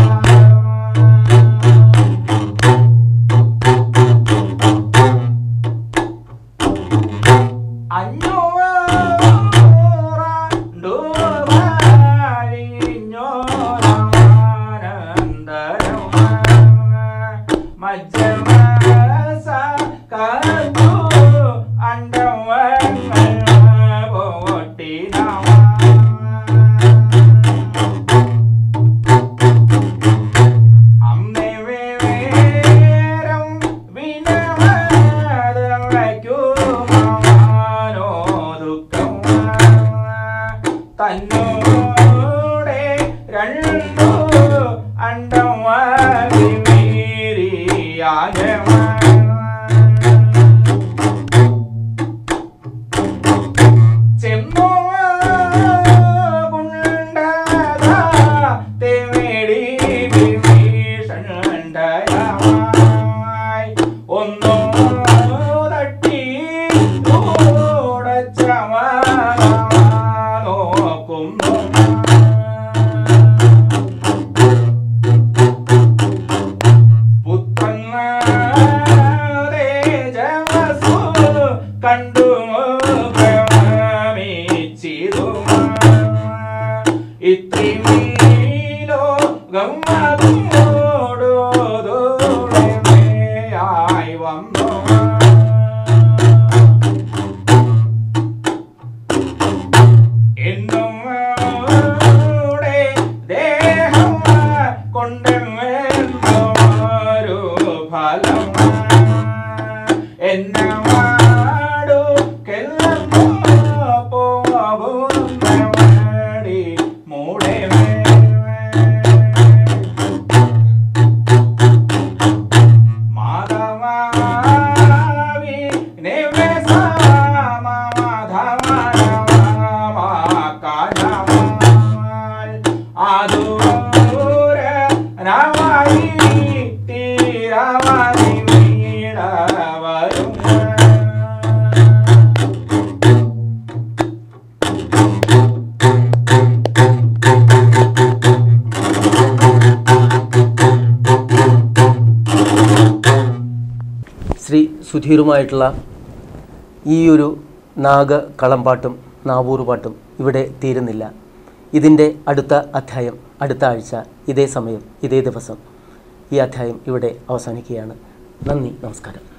അഞ്ഞൂറാണ്ടു കഴിഞ്ഞോരാനന്തരം മജ്ജമസ കണ്ടു അണ്ടവങ്ങൾ പോട്ടിനവ അമ്മേ വേരം വിനവദ വയ്ക്കുമാനോ ദുഃഖം തന്നോടെ രണ്ടു അണ്ടം ചെമ്മോ ഗുണ്ടദ തെമേടി വിഭീഷണണ്ടയമായി ഒന്നോ തട്ടി നോക്കുന്നു പുത്രങ്ങാതെ ജവസു കണ്ടു ഭ്രമിച്ചിതു ഇത്തിമീലോ ഗമ്മതോടോടുയായി വന്നു എന്നോടെ ദേഹം കൊണ്ടുവരു ഫലം എന്നവാടു കെല്ലോ പോകുന്നവടി മൂടെ മാധവാവി നിവസമാധവനവാൽ ആദൂര നവായി തീരവാനി വീടവരും ശ്രീ സുധീറുമായിട്ടുള്ള ഈ ഒരു നാഗ കളമ്പാട്ടും നാവൂറ് പാട്ടും ഇവിടെ തീരുന്നില്ല ഇതിൻ്റെ അടുത്ത അധ്യായം അടുത്ത ആഴ്ച ഇതേ സമയം ഇതേ ദിവസം ഈ അധ്യായം ഇവിടെ അവസാനിക്കുകയാണ് നന്ദി നമസ്കാരം